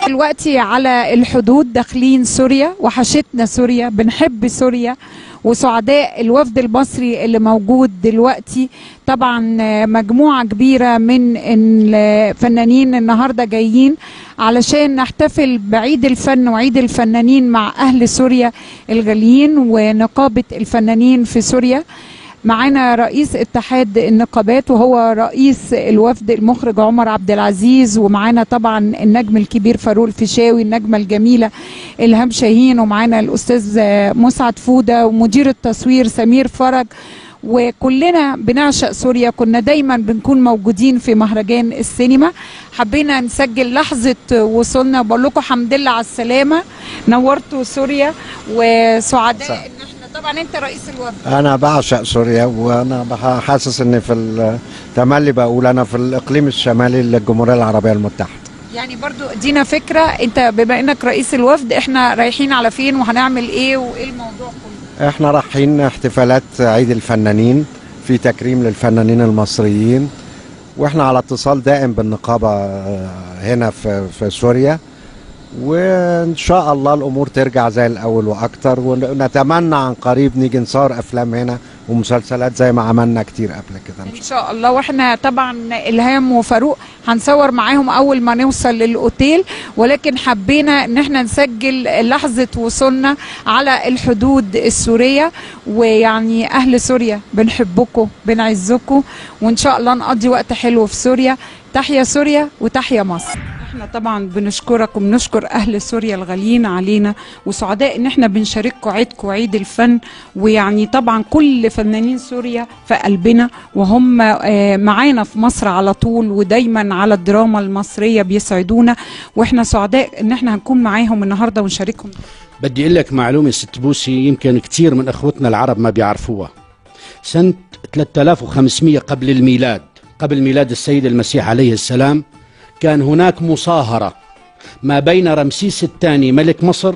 دلوقتي على الحدود داخلين سوريا وحشتنا سوريا بنحب سوريا وسعداء الوفد المصري اللي موجود دلوقتي طبعا مجموعة كبيرة من الفنانين النهاردة جايين علشان نحتفل بعيد الفن وعيد الفنانين مع أهل سوريا الغاليين ونقابة الفنانين في سوريا معانا رئيس اتحاد النقابات وهو رئيس الوفد المخرج عمر عبد العزيز ومعانا طبعا النجم الكبير فاروق الفيشاوي النجمه الجميله الهام شاهين ومعانا الاستاذ مسعد فوده ومدير التصوير سمير فرج وكلنا بنعشق سوريا كنا دايما بنكون موجودين في مهرجان السينما حبينا نسجل لحظة وصولنا وبقول لكم الحمد لله على السلامة نورتوا سوريا وسعداء ان احنا طبعا انت رئيس الوفد انا بعشق سوريا وانا بح- حاسس اني في التملي بقول انا في الاقليم الشمالي للجمهوريه العربيه المتحده يعني برضو ادينا فكرة انت بما انك رئيس الوفد احنا رايحين على فين وهنعمل ايه وايه الموضوع كله احنا رايحين احتفالات عيد الفنانين في تكريم للفنانين المصريين واحنا على اتصال دائم بالنقابه آه، هنا في في سوريا وان شاء الله الامور ترجع زي الاول واكتر ونتمنى عن قريب نيجي نصور افلام هنا ومسلسلات زي ما عملنا كتير قبل كده ان ان شاء شاء الله واحنا طبعا الهام وفاروق هنصور معاهم اول ما نوصل للاوتيل ولكن حبينا ان احنا نسجل لحظه وصولنا على الحدود السوريه ويعني اهل سوريا بنحبكم بنعزكم وان شاء الله نقضي وقت حلو في سوريا تحيا سوريا وتحيا مصر احنا طبعا بنشكرك وبنشكر اهل سوريا الغاليين علينا وسعداء ان احنا بنشارككم عيدكم عيد الفن ويعني طبعا كل فنانين سوريا في قلبنا وهم آه، معانا في مصر على طول ودايما على الدراما المصريه بيسعدونا واحنا سعداء ان احنا هنكون معاهم النهارده ونشاركهم بدي اقول لك معلومه ست بوسي يمكن كثير من اخوتنا العرب ما بيعرفوها سنه 3500 قبل الميلاد قبل ميلاد السيد المسيح عليه السلام كان هناك مصاهره ما بين رمسيس الثاني ملك مصر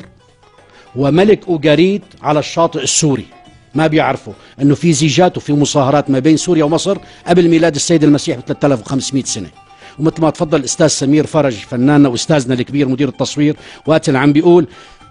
وملك اوغاريد على الشاطئ السوري ما بيعرفوا انه في زيجات وفي مصاهرات ما بين سوريا ومصر قبل ميلاد السيد المسيح ب 3500 سنه ومثل ما تفضل الاستاذ سمير فرج فناننا واستاذنا الكبير مدير التصوير وقت اللي عم بيقول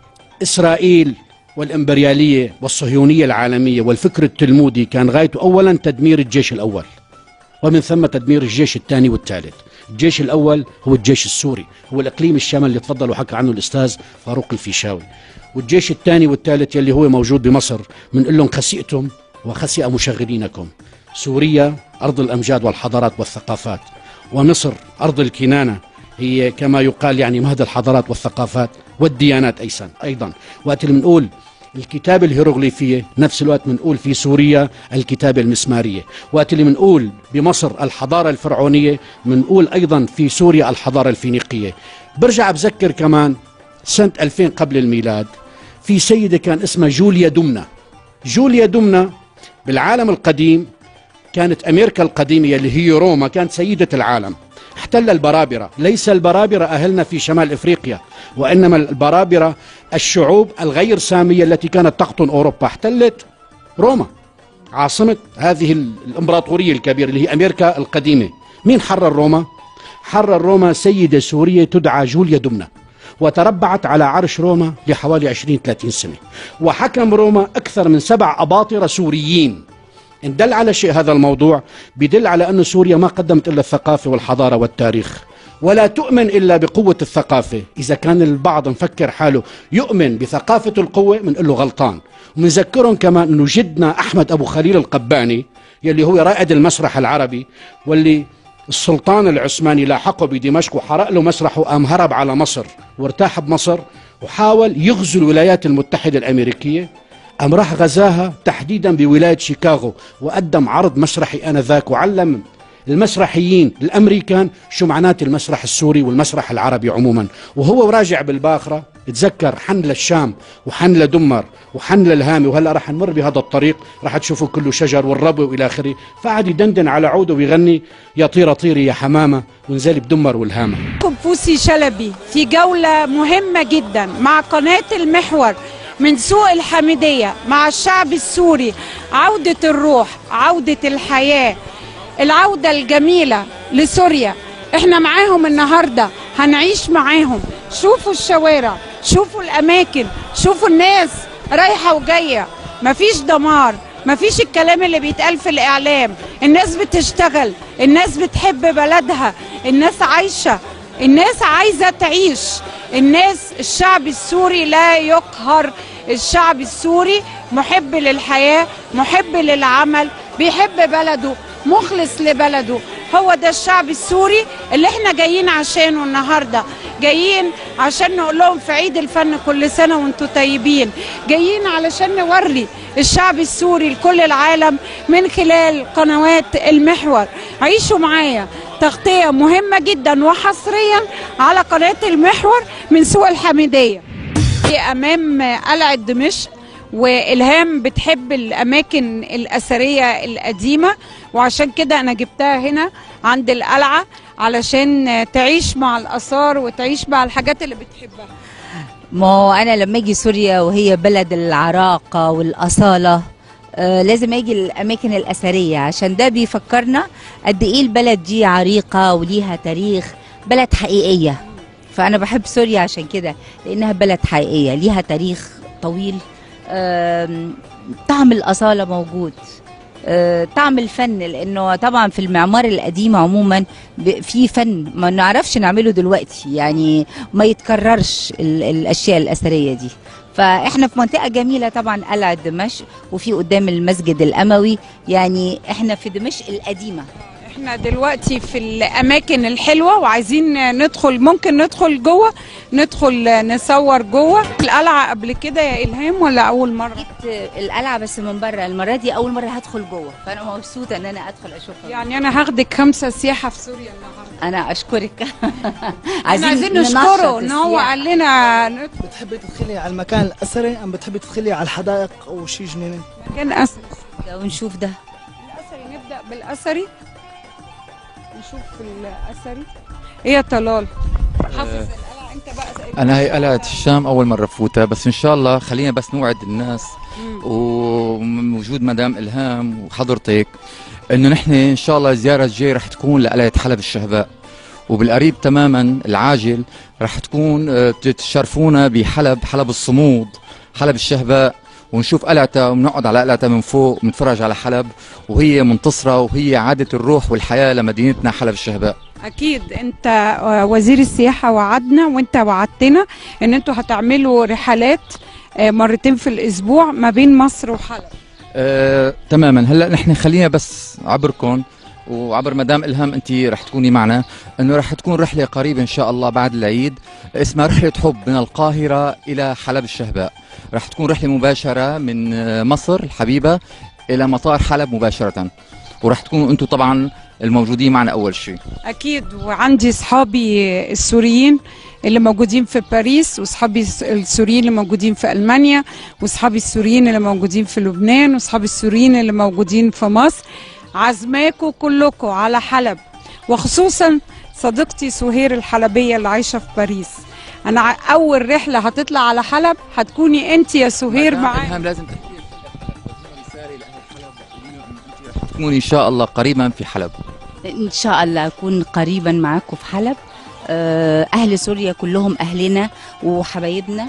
إسرائيل والإمبريالية والصهيونية العالمية والفكر التلمودي كان غايته أولا تدمير الجيش الأول ومن ثم تدمير الجيش الثاني والثالث الجيش الأول هو الجيش السوري هو الإقليم الشمال اللي تفضل وحكى عنه الأستاذ فاروق الفيشاوي والجيش الثاني والثالث يلي هو موجود بمصر بنقول لهم خسئتم وخسئ مشغلينكم سوريا أرض الأمجاد والحضارات والثقافات ومصر أرض الكنانة هي كما يقال يعني مهد الحضارات والثقافات والديانات أيضا أيضا وقت اللي بنقول الكتابة الهيروغليفية نفس الوقت بنقول في سوريا الكتابة المسمارية وقت اللي بنقول بمصر الحضارة الفرعونية بنقول أيضا في سوريا الحضارة الفينيقية برجع بذكر كمان سنة 2000 قبل الميلاد في سيدة كان اسمها جوليا دمنة جوليا دمنة بالعالم القديم كانت أمريكا القديمة اللي هي روما كانت سيدة العالم احتل البرابرة ليس البرابرة أهلنا في شمال إفريقيا وإنما البرابرة الشعوب الغير سامية التي كانت تقطن أوروبا احتلت روما عاصمة هذه الإمبراطورية الكبيرة اللي هي أمريكا القديمة مين حرر روما؟ حرر روما سيدة سورية تدعى جوليا دمنة وتربعت على عرش روما لحوالي 20-30 سنة وحكم روما أكثر من سبع أباطرة سوريين إن دل على شيء هذا الموضوع بدل على أن سوريا ما قدمت إلا الثقافة والحضارة والتاريخ ولا تؤمن إلا بقوة الثقافة إذا كان البعض مفكر حاله يؤمن بثقافة القوة بنقول له غلطان ومنذكرهم كمان أنه جدنا أحمد أبو خليل القباني يلي هو رائد المسرح العربي واللي السلطان العثماني لاحقه بدمشق وحرق له مسرحه وقام هرب على مصر وارتاح بمصر وحاول يغزو الولايات المتحدة الأمريكية قام راح غزاها تحديدا بولاية شيكاغو وقدم عرض مسرحي آنذاك وعلم المسرحيين الأمريكان شو معنات المسرح السوري والمسرح العربي عموما وهو راجع بالباخرة تذكر حن للشام وحن لدمر وحن للهامي وهلا رح نمر بهذا الطريق رح تشوفوا كله شجر والربو والى اخره فقعد يدندن على عوده ويغني يا طيره طيري يا حمامه ونزل بدمر والهامه بوسي شلبي في جولة مهمة جدا مع قناة المحور من سوق الحميدية مع الشعب السوري عودة الروح عودة الحياة العودة الجميلة لسوريا احنا معاهم النهاردة هنعيش معاهم شوفوا الشوارع شوفوا الاماكن شوفوا الناس رايحه وجايه مفيش دمار مفيش الكلام اللي بيتقال في الاعلام الناس بتشتغل الناس بتحب بلدها الناس عايشه الناس عايزه تعيش الناس الشعب السوري لا يقهر الشعب السوري محب للحياه محب للعمل بيحب بلده مخلص لبلده هو ده الشعب السوري اللي احنا جايين عشانه النهارده جايين عشان نقول لهم في عيد الفن كل سنه وانتم طيبين جايين علشان نوري الشعب السوري لكل العالم من خلال قنوات المحور عيشوا معايا تغطيه مهمه جدا وحصريا على قناه المحور من سوق الحميديه امام قلعه دمشق والهام بتحب الاماكن الاثريه القديمه وعشان كده انا جبتها هنا عند القلعه علشان تعيش مع الاثار وتعيش مع الحاجات اللي بتحبها ما هو انا لما اجي سوريا وهي بلد العراقه والاصاله آه لازم اجي الاماكن الاثريه عشان ده بيفكرنا قد ايه البلد دي عريقه وليها تاريخ بلد حقيقيه فانا بحب سوريا عشان كده لانها بلد حقيقيه ليها تاريخ طويل آم، طعم الاصاله موجود آه، طعم الفن لانه طبعا في المعمار القديم عموما ب- في فن ما نعرفش نعمله دلوقتي يعني ما يتكررش ال- الاشياء الاثريه دي فاحنا في منطقه جميله طبعا قلعه دمشق وفي قدام المسجد الاموي يعني احنا في دمشق القديمه احنا دلوقتي في الاماكن الحلوه وعايزين ندخل ممكن ندخل جوه ندخل نصور جوه القلعه قبل كده يا الهام ولا اول مره جيت القلعه بس من بره المره دي اول مره هدخل جوه فانا مبسوطه ان انا ادخل اشوفها يعني انا هاخدك خمسه سياحه في سوريا النهارده انا اشكرك عايزين, عايزين ننشط نشكره ان هو السياحة. قال لنا ن- بتحبي تدخلي على المكان الاثري ام بتحبي تدخلي على الحدائق او شيء جنيني مكان اثري ونشوف ده الاثري نبدا بالاثري نشوف الاثري هي طلال حافظ القلعه انت بقى انا هي قلعه الشام اول مره فوتها بس ان شاء الله خلينا بس نوعد الناس ومن وجود مدام الهام وحضرتك انه نحن ان شاء الله الزياره الجايه رح تكون لقلعه حلب الشهباء وبالقريب تماما العاجل رح تكون آه، بتشرفونا بحلب حلب الصمود حلب الشهباء ونشوف قلعتها ونقعد على قلعتها من فوق ونتفرج على حلب وهي منتصرة وهي عادة الروح والحياة لمدينتنا حلب الشهباء اكيد انت وزير السياحه وعدنا وانت وعدتنا ان انتوا هتعملوا رحلات آه، مرتين في الاسبوع ما بين مصر وحلب آه، تماما هلا نحن خلينا بس عبركم وعبر مدام الهام انت رح تكوني معنا انه رح تكون رحله قريبه ان شاء الله بعد العيد اسمها رحله حب من القاهره الى حلب الشهباء رح تكون رحله مباشره من آه، مصر الحبيبه الى مطار حلب مباشره ورح تكونوا انتم طبعا الموجودين معنا اول شيء اكيد وعندي اصحابي السوريين اللي موجودين في باريس واصحابي الس- السوريين اللي موجودين في المانيا واصحابي السوريين اللي موجودين في لبنان واصحابي السوريين اللي موجودين في مصر عزماكم كلكم على حلب وخصوصا صديقتي سهير الحلبيه اللي عايشه في باريس انا ع- اول رحله هتطلع على حلب هتكوني انت يا سهير مدام معايا الهام لازم تحكي رساله لاهل حلب تقولي لهم انه انت رح تكوني ان شاء الله قريبا في حلب ان شاء الله اكون قريبا معاكم في حلب آه، اهل سوريا كلهم اهلنا وحبايبنا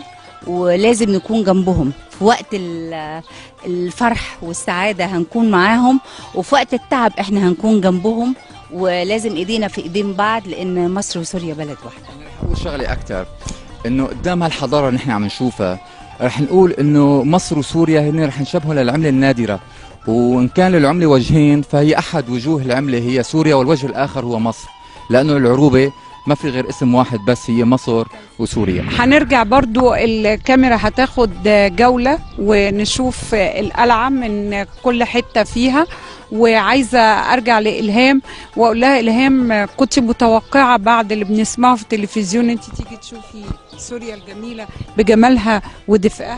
ولازم نكون جنبهم في وقت ال- الفرح والسعاده هنكون معاهم وفي وقت التعب احنا هنكون جنبهم ولازم ايدينا في ايدين بعض لان مصر وسوريا بلد واحده اقول شغله اكثر انه قدام هالحضاره اللي نحن عم نشوفها رح نقول انه مصر وسوريا هن رح نشبهوا للعمله النادره وان كان للعمله وجهين فهي احد وجوه العمله هي سوريا والوجه الاخر هو مصر لانه العروبه ما في غير اسم واحد بس هي مصر وسوريا هنرجع برضو الكاميرا هتاخد جولة ونشوف القلعة من كل حتة فيها وعايزة أرجع لإلهام وأقول لها إلهام كنت متوقعة بعد اللي بنسمعه في التلفزيون أنت تيجي تشوفي سوريا الجميلة بجمالها ودفئها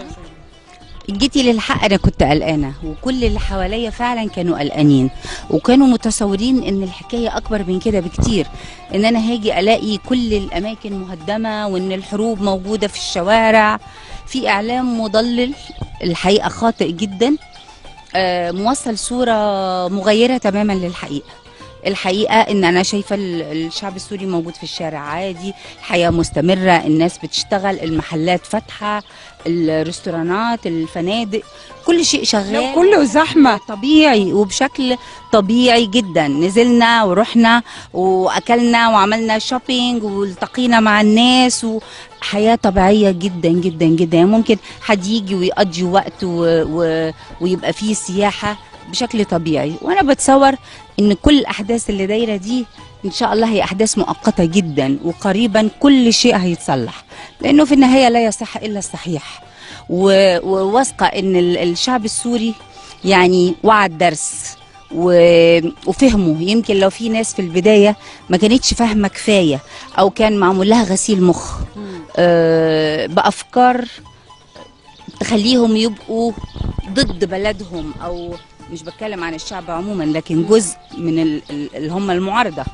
جيتي للحق انا كنت قلقانه وكل اللي حواليا فعلا كانوا قلقانين وكانوا متصورين ان الحكايه اكبر من كده بكتير ان انا هاجي الاقي كل الاماكن مهدمه وان الحروب موجوده في الشوارع في اعلام مضلل الحقيقه خاطئ جدا آه، موصل صوره مغيره تماما للحقيقه الحقيقه ان انا شايفه ال- الشعب السوري موجود في الشارع عادي الحياه مستمره الناس بتشتغل المحلات فاتحه الريستورانات الفنادق كل شيء شغال كله زحمه طبيعي وبشكل طبيعي جدا نزلنا ورحنا واكلنا وعملنا شوبينج والتقينا مع الناس وحياه طبيعيه جدا جدا جدا يعني ممكن حد يجي ويقضي وقت و... و... ويبقى فيه سياحه بشكل طبيعي وانا بتصور ان كل الاحداث اللي دايره دي ان شاء الله هي احداث مؤقته جدا وقريبا كل شيء هيتصلح لانه في النهايه لا يصح الا الصحيح و- وواثقه ان ال- الشعب السوري يعني وعى الدرس و- وفهموا يمكن لو في ناس في البدايه ما كانتش فاهمه كفايه او كان معمول لها غسيل مخ آه، بافكار تخليهم يبقوا ضد بلدهم او مش بتكلم عن الشعب عموما لكن جزء من ال- ال- اللي هم المعارضه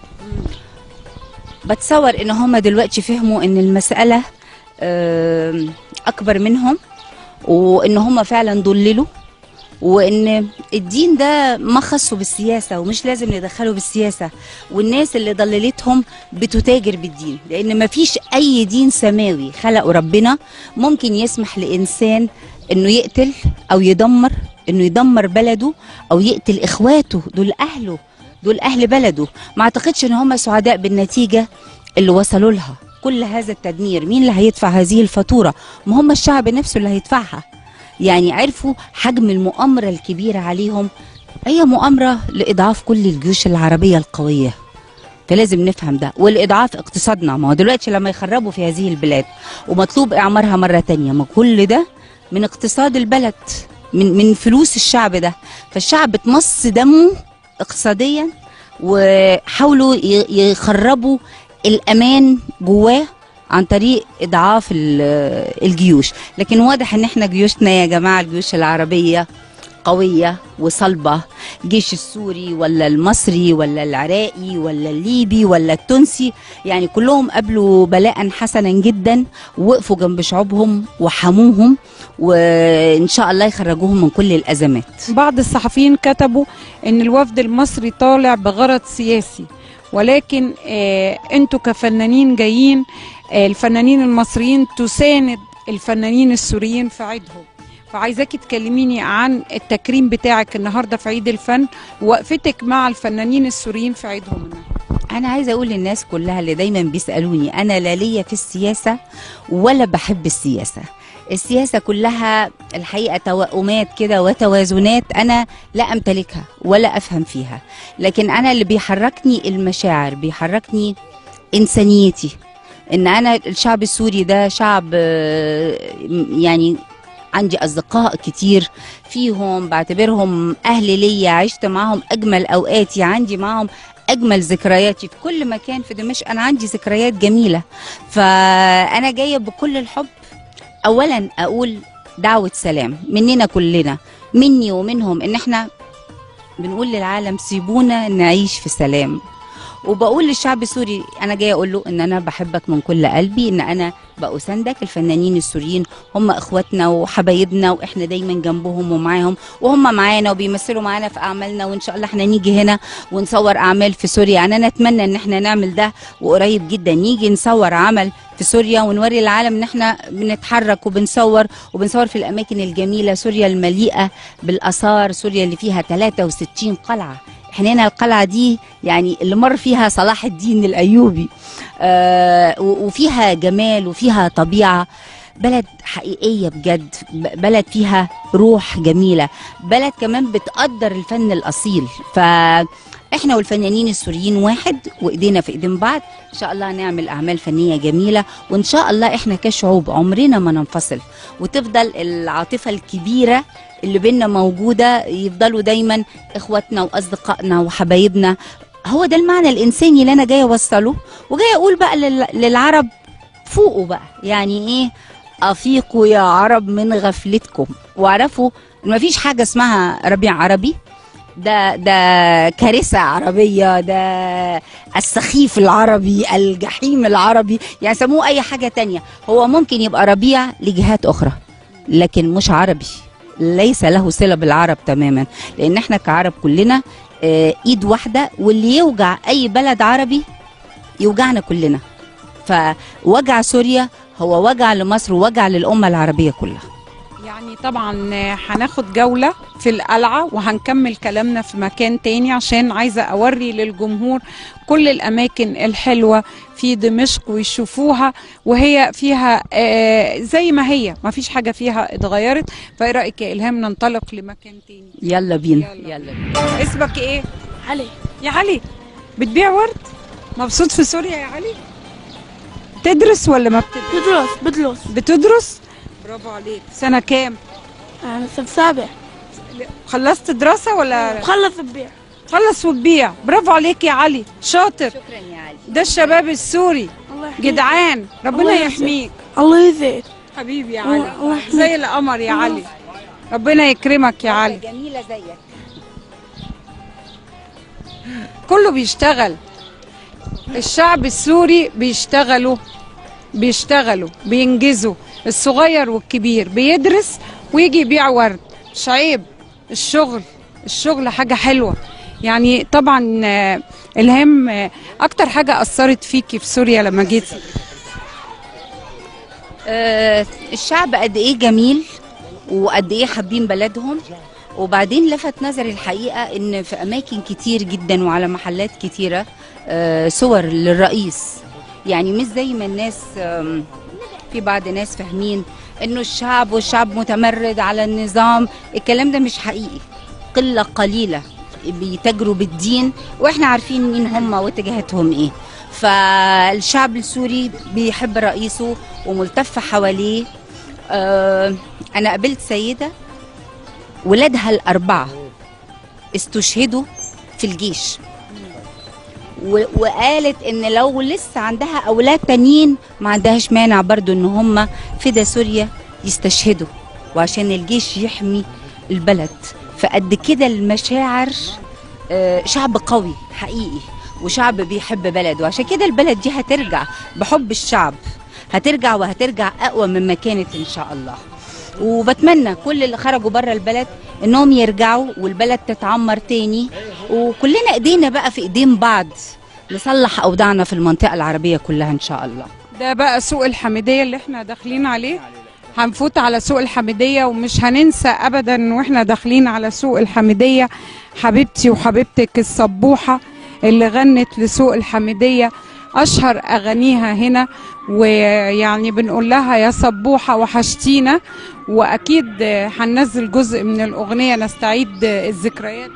بتصور ان هم دلوقتي فهموا ان المساله آم، اكبر منهم وان هم فعلا ضللوا وان الدين ده ما خصه بالسياسه ومش لازم ندخله بالسياسه والناس اللي ضللتهم بتتاجر بالدين لان ما فيش اي دين سماوي خلقه ربنا ممكن يسمح لانسان انه يقتل او يدمر انه يدمر بلده او يقتل اخواته دول اهله دول اهل بلده ما اعتقدش ان هم سعداء بالنتيجه اللي وصلوا لها كل هذا التدمير مين اللي هيدفع هذه الفاتوره ما هم الشعب نفسه اللي هيدفعها يعني عرفوا حجم المؤامره الكبيره عليهم هي مؤامره لاضعاف كل الجيوش العربيه القويه فلازم نفهم ده والاضعاف اقتصادنا ما هو دلوقتي لما يخربوا في هذه البلاد ومطلوب اعمارها مره تانية ما كل ده من اقتصاد البلد من من فلوس الشعب ده فالشعب اتمص دمه اقتصاديا وحاولوا ي- يخربوا الامان جواه عن طريق اضعاف ال- الجيوش لكن واضح ان احنا جيوشنا يا جماعه الجيوش العربيه قوية وصلبة الجيش السوري ولا المصري ولا العراقي ولا الليبي ولا التونسي يعني كلهم قابلوا بلاء حسنا جدا ووقفوا جنب شعوبهم وحموهم وإن شاء الله يخرجوهم من كل الأزمات بعض الصحفيين كتبوا ان الوفد المصري طالع بغرض سياسي ولكن آه انتوا كفنانين جايين آه الفنانين المصريين تساند الفنانين السوريين في عيدهم فعايزاكي تكلميني عن التكريم بتاعك النهارده في عيد الفن ووقفتك مع الفنانين السوريين في عيدهم النهارده أنا عايزة أقول للناس كلها اللي دايما بيسألوني أنا لا ليا في السياسة ولا بحب السياسة السياسة كلها الحقيقة توأمات كده وتوازنات أنا لا أمتلكها ولا أفهم فيها لكن أنا اللي بيحركني المشاعر بيحركني إنسانيتي إن أنا الشعب السوري ده شعب آه، يعني عندي أصدقاء كتير فيهم بعتبرهم أهل ليا عشت معاهم أجمل أوقاتي عندي معاهم أجمل ذكرياتي في كل مكان في دمشق أنا عندي ذكريات جميلة فأنا جاية بكل الحب أولا أقول دعوة سلام مننا كلنا مني ومنهم إن إحنا بنقول للعالم سيبونا نعيش في سلام وبقول للشعب السوري انا جايه اقول له ان انا بحبك من كل قلبي ان انا بأساندك الفنانين السوريين هم اخواتنا وحبايبنا واحنا دايما جنبهم ومعاهم وهم معانا وبيمثلوا معانا في اعمالنا وان شاء الله احنا نيجي هنا ونصور اعمال في سوريا يعني انا اتمنى ان احنا نعمل ده وقريب جدا نيجي نصور عمل في سوريا ونوري العالم ان احنا بنتحرك وبنصور وبنصور في الاماكن الجميله سوريا المليئه بالاثار سوريا اللي فيها 63 قلعه احنا هنا القلعه دي يعني اللي مر فيها صلاح الدين الايوبي آه و- وفيها جمال وفيها طبيعه بلد حقيقيه بجد ب- بلد فيها روح جميله بلد كمان بتقدر الفن الاصيل ف احنا والفنانين السوريين واحد وايدينا في ايدين بعض ان شاء الله نعمل اعمال فنيه جميله وان شاء الله احنا كشعوب عمرنا ما ننفصل وتفضل العاطفه الكبيره اللي بينا موجوده يفضلوا دايما اخواتنا واصدقائنا وحبايبنا هو ده المعنى الانساني اللي انا جايه اوصله وجايه اقول بقى لل- للعرب فوقوا بقى يعني ايه افيقوا يا عرب من غفلتكم واعرفوا ان مفيش حاجه اسمها ربيع عربي ده ده كارثه عربيه ده السخيف العربي الجحيم العربي يعني سموه اي حاجه تانية هو ممكن يبقى ربيع لجهات اخرى لكن مش عربي ليس له صله بالعرب تماما لان احنا كعرب كلنا آه، ايد واحده واللي يوجع اي بلد عربي يوجعنا كلنا فوجع سوريا هو وجع لمصر ووجع للامه العربيه كلها يعني طبعا هناخد جولة في القلعة وهنكمل كلامنا في مكان تاني عشان عايزة أوري للجمهور كل الأماكن الحلوة في دمشق ويشوفوها وهي فيها آه، زي ما هي ما فيش حاجة فيها اتغيرت فإيه رأيك يا إلهام ننطلق لمكان تاني يلا بينا يلا. يلا بينا. اسمك إيه؟ علي يا علي بتبيع ورد؟ مبسوط في سوريا يا علي؟ تدرس ولا ما بتدرس؟ بدروس بدروس بتدرس؟ برافو عليك سنة كام؟ أنا صف سابع خلصت دراسة ولا مخلص ببيع خلص وتبيع برافو عليك يا علي شاطر شكرا يا علي ده الشباب السوري الله يحميك جدعان ربنا الله يحفظك. يحميك الله يزيد حبيبي يا الله- الله علي يحميك. زي القمر يا علي ربنا يكرمك يا علي جميله زيك كله بيشتغل الشعب السوري بيشتغلوا بيشتغلوا بينجزوا الصغير والكبير بيدرس ويجي يبيع ورد مش عيب الشغل الشغل حاجة حلوة يعني طبعا آه، الهام آه، اكتر حاجة اثرت فيكي في سوريا لما جيتي آه، الشعب قد ايه جميل وقد ايه حابين بلدهم وبعدين لفت نظري الحقيقه ان في اماكن كتير جدا وعلى محلات كتيره آه، صور للرئيس يعني مش زي ما الناس آم، في بعض ناس فاهمين انه الشعب والشعب متمرد على النظام الكلام ده مش حقيقي قله قليله بيتاجروا بالدين واحنا عارفين مين هم واتجاهاتهم ايه فالشعب السوري بيحب رئيسه وملتف حواليه آه انا قابلت سيده ولادها الاربعه استشهدوا في الجيش و- وقالت ان لو لسه عندها اولاد تانيين ما عندهاش مانع برضو ان هم فدا سوريا يستشهدوا وعشان الجيش يحمي البلد فقد كده المشاعر آه، شعب قوي حقيقي وشعب بيحب بلده وعشان كده البلد دي هترجع بحب الشعب هترجع وهترجع اقوى مما كانت ان شاء الله وبتمنى كل اللي خرجوا بره البلد انهم يرجعوا والبلد تتعمر تاني وكلنا ايدينا بقى في ايدين بعض نصلح اوضاعنا في المنطقه العربيه كلها ان شاء الله ده بقى سوق الحميدية اللي احنا داخلين عليه هنفوت على سوق الحميدية ومش هننسى أبدا واحنا داخلين على سوق الحميدية حبيبتي وحبيبتك الصبوحة اللي غنت لسوق الحميدية أشهر أغانيها هنا ويعني بنقول لها يا صبوحة وحشتينا وأكيد هننزل جزء من الأغنية نستعيد الذكريات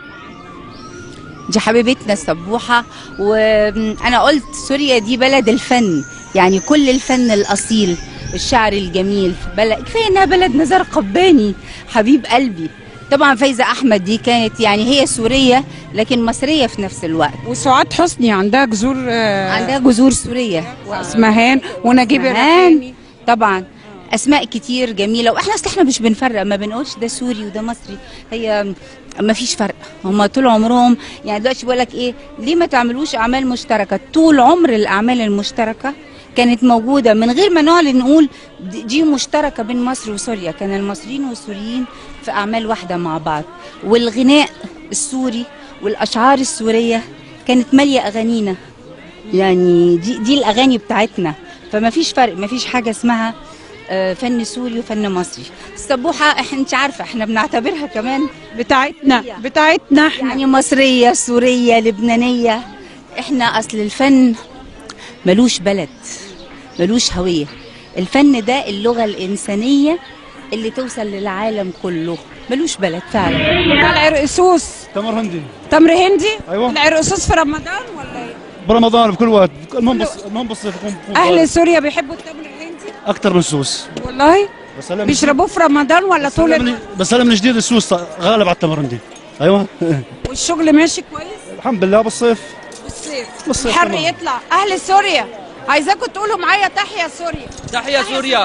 دي حبيبتنا السبوحة وأنا قلت سوريا دي بلد الفن يعني كل الفن الأصيل الشعر الجميل بلد كفاية إنها بلد نزار قباني حبيب قلبي طبعا فايزة أحمد دي كانت يعني هي سورية لكن مصرية في نفس الوقت وسعاد حسني عندها جذور آه، عندها جذور سورية واسمهان ونجيب اسمهان. الريحاني طبعا اسماء كتير جميله واحنا اصل احنا مش بنفرق ما بنقولش ده سوري وده مصري هي ما فيش فرق هم طول عمرهم يعني دلوقتي بقول لك ايه ليه ما تعملوش اعمال مشتركه طول عمر الاعمال المشتركه كانت موجوده من غير ما نعلن نقول دي- دي مشتركه بين مصر وسوريا كان المصريين والسوريين في اعمال واحده مع بعض والغناء السوري والاشعار السوريه كانت ماليه اغانينا يعني دي دي الاغاني بتاعتنا فما فيش فرق ما فيش حاجه اسمها آه، فن سوري وفن مصري السبوحه احنا انت عارفه احنا بنعتبرها كمان بتاعتنا بتاعتنا احنا يعني مصريه سوريه لبنانيه احنا اصل الفن ملوش بلد ملوش هويه الفن ده اللغه الانسانيه اللي توصل للعالم كله ملوش بلد فعلا ده العرقسوس تمر هندي تمر هندي أيوة. العرقسوس في رمضان ولا ايه برمضان بكل وقت المهم بس المهم بس يكون يكون اهل سوريا بيحبوا التمر الهندي اكثر من سوس والله بس هلا من بيشربوه في رمضان ولا بس طول هلا من ال- بس هلا من جديد السوس غالب على التمر هندي ايوه والشغل ماشي كويس الحمد لله بالصيف بالصيف بالصيف الحر تمام. يطلع اهل سوريا عايزاكم تقولوا معايا تحيا سوريا تحيا سوريا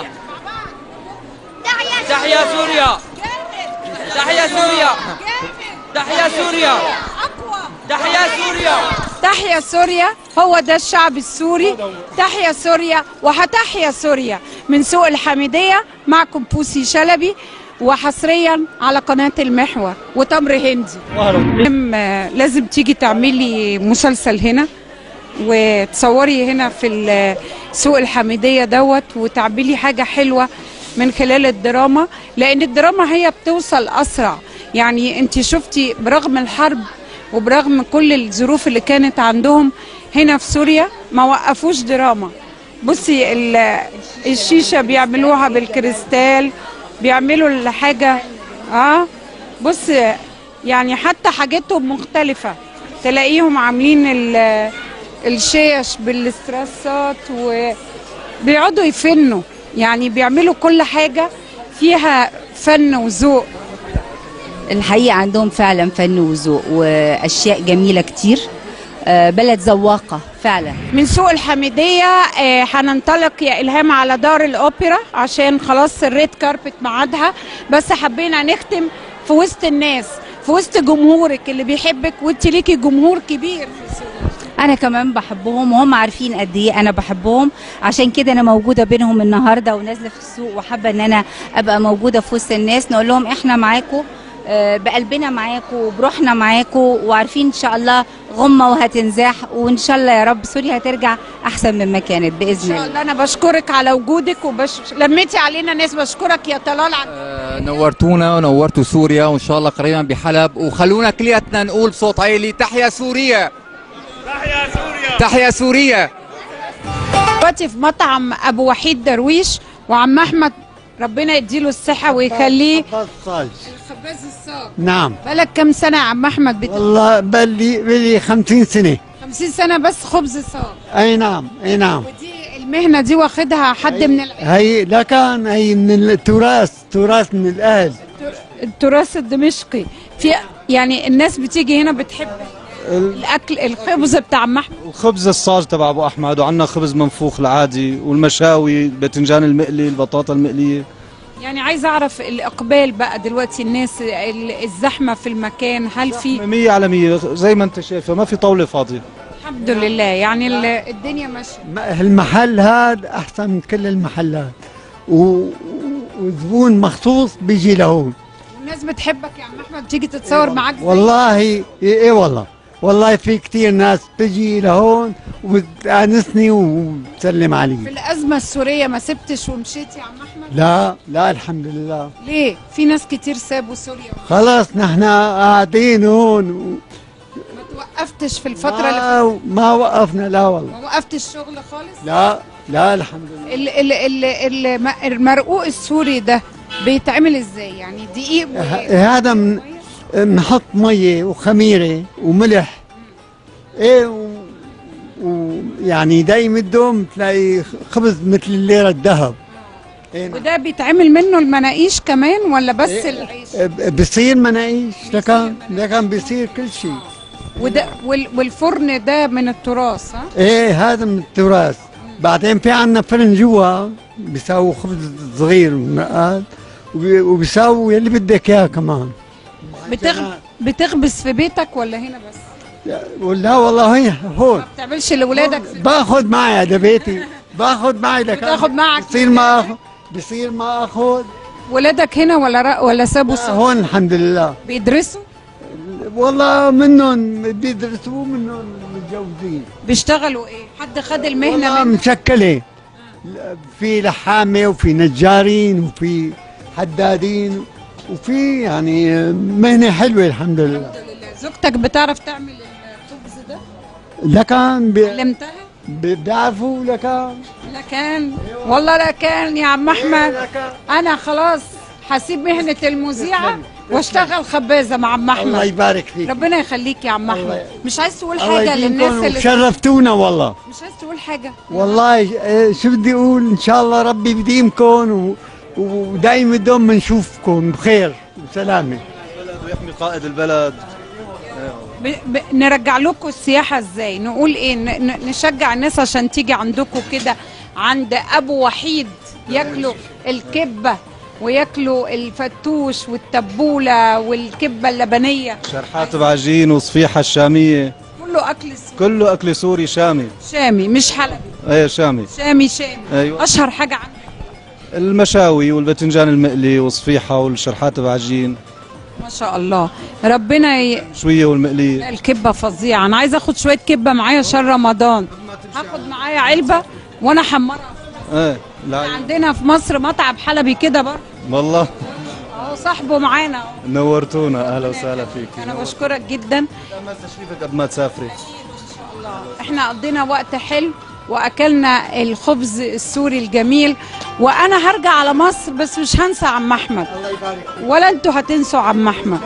تحيا سوريا تحيا سوريا تحيا سوريا تحيا سوريا تحيا سوريا هو ده الشعب السوري تحيا سوريا وهتحيا سوريا من سوق الحميدية معكم بوسي شلبي وحصريا على قناه المحور وتمر هندي المهم، آه، لازم تيجي تعملي مسلسل هنا وتصوري هنا في ال- سوق الحميديه دوت وتعملي حاجه حلوه من خلال الدراما لان الدراما هي بتوصل اسرع يعني انت شفتي برغم الحرب وبرغم كل الظروف اللي كانت عندهم هنا في سوريا ما وقفوش دراما بصي ال- الشيشه بيعملوها بالكريستال بيعملوا الحاجه اه بص يعني حتى حاجاتهم مختلفه تلاقيهم عاملين ال- الشيش بالاستراسات وبيقعدوا يفنوا يعني بيعملوا كل حاجه فيها فن وذوق الحقيقة عندهم فعلا فن وذوق وأشياء جميلة كتير آه، بلد ذواقة فعلا من سوق الحميدية آه، هننطلق يا إلهام على دار الأوبرا عشان خلاص الريد كاربت ميعادها بس حبينا نختم في وسط الناس في وسط جمهورك اللي بيحبك وانت ليكي جمهور كبير في سوريا أنا كمان بحبهم وهم عارفين قد إيه أنا بحبهم عشان كده أنا موجودة بينهم النهاردة ونازلة في السوق وحابة إن أنا أبقى موجودة في وسط الناس نقول لهم إحنا معاكم آه، بقلبنا معاكم وبروحنا معاكم وعارفين إن شاء الله غمة وهتنزاح وإن شاء الله يا رب سوريا هترجع أحسن مما كانت بإذن إن شاء الله الله أنا بشكرك على وجودك وبش لميتي علينا ناس بشكرك يا طلال على آه، نورتونا ونورتوا سوريا وان شاء الله قريبا بحلب وخلونا كلياتنا نقول بصوت عالي تحيا سوريا تحيا سوريا تحيا سوريا دلوقتي في مطعم أبو وحيد درويش وعم أحمد ربنا يديله الصحة ويخليه الصاج الخباز الصاج نعم بقالك كام سنة يا عم أحمد بت... والله بلي بلي 50 سنة 50 سنة بس خبز صاج اي نعم اي نعم ودي المهنة دي واخدها حد من الع- هي لا كان هي من التراث تراث من الاهل التراث الدمشقي في يعني الناس بتيجي هنا بتحب الاكل الخبز بتاع عم احمد وخبز الصاج تبع ابو احمد وعندنا خبز منفوخ العادي والمشاوي الباذنجان المقلي البطاطا المقليه يعني عايزه اعرف الاقبال بقى دلوقتي الناس ال- الزحمه في المكان هل في مية على مية زي ما انت شايفه ما في طاوله فاضيه الحمد لله يعني ال- الدنيا ماشيه ما- المحل هذا احسن من كل المحلات و... وزبون مخصوص بيجي لهون والناس بتحبك يا عم احمد تيجي تتصور معاك زي- والله ايه إيه والله والله في كتير ناس بتجي لهون وبتأنسني وبتسلم علي في الازمه السوريه ما سبتش ومشيت يا عم احمد لا لا الحمد لله ليه في ناس كتير سابوا سوريا خلاص نحن قاعدين هون و... ما توقفتش في الفتره اللي فاتت ما, ما وقفنا لا والله ما وقفتش الشغل خالص لا لا الحمد لله ال ال ال ال المرقوق السوري ده بيتعمل ازاي يعني دقيق و- ه- هذا من بنحط ميه وخميره وملح ايه و... ويعني دايم الدوم تلاقي خبز مثل الليره الذهب إيه نعم. وده بيتعمل منه المناقيش كمان ولا بس إيه. العيش ب- بصير مناقيش لكان لكان بيصير كل شيء وده وال والفرن ده من التراث ها ايه هذا من التراث بعدين في عنا فرن جوا بيساووا خبز صغير مرقات وبي- وبيساووا يلي بدك اياه كمان بتغ... بتخبز في بيتك ولا هنا بس ولا والله هي هون ما بتعملش لاولادك في باخذ معي هذا بيتي باخذ معي لك بتاخد معك بصير ما اخذ بصير ما اخذ ولادك هنا ولا رأ... ولا سابوا سوريا هون الحمد لله بيدرسوا والله منهم بيدرسوا منهم متجوزين بيشتغلوا ايه حد خد المهنه والله منه مشكلة في لحامة وفي نجارين وفي حدادين وفي يعني مهنة حلوة الحمد لله زوجتك بتعرف تعمل الخبز ده لكان بي- علمتها بي- بيعرفوا لكان لا كان والله لا كان يا عم احمد انا خلاص هسيب مهنه المذيعه واشتغل خبازه مع عم الله احمد يبارك فيك ربنا يخليك يا عم احمد مش عايز تقول الله حاجه للناس يديمكم اللي وشرفتونا والله مش عايز تقول حاجه والله آه، شو بدي اقول ان شاء الله ربي يديمكم و... ودايما دوم بنشوفكم بخير وسلامه ويحمي قائد البلد ب... ب... نرجع لكم السياحه ازاي نقول ايه ن... ن- نشجع الناس عشان تيجي عندكم كده عند ابو وحيد ياكلوا الكبه وياكلوا الفتوش والتبوله والكبه اللبنيه شرحات بعجين وصفيحه الشاميه كله اكل سوري كله اكل سوري شامي شامي مش حلبي ايه شامي شامي شامي ايوه اشهر حاجه عندك المشاوي والباذنجان المقلي والصفيحه والشرحات بعجين ما شاء الله ربنا ي... شويه والمقليه الكبه فظيعه انا عايزه اخد شويه كبه معايا عشان رمضان هاخد معايا علبه وانا حمرها ايه لا عندنا في مصر مطعم حلبي كده برضه والله اهو صاحبه معانا أهو. نورتونا اهلا وسهلا فيك انا بشكرك جدا ما تشريفك قد ما تسافري احنا قضينا وقت حلو واكلنا الخبز السوري الجميل وانا هرجع على مصر بس مش هنسى عم احمد ولا انتوا هتنسوا عم احمد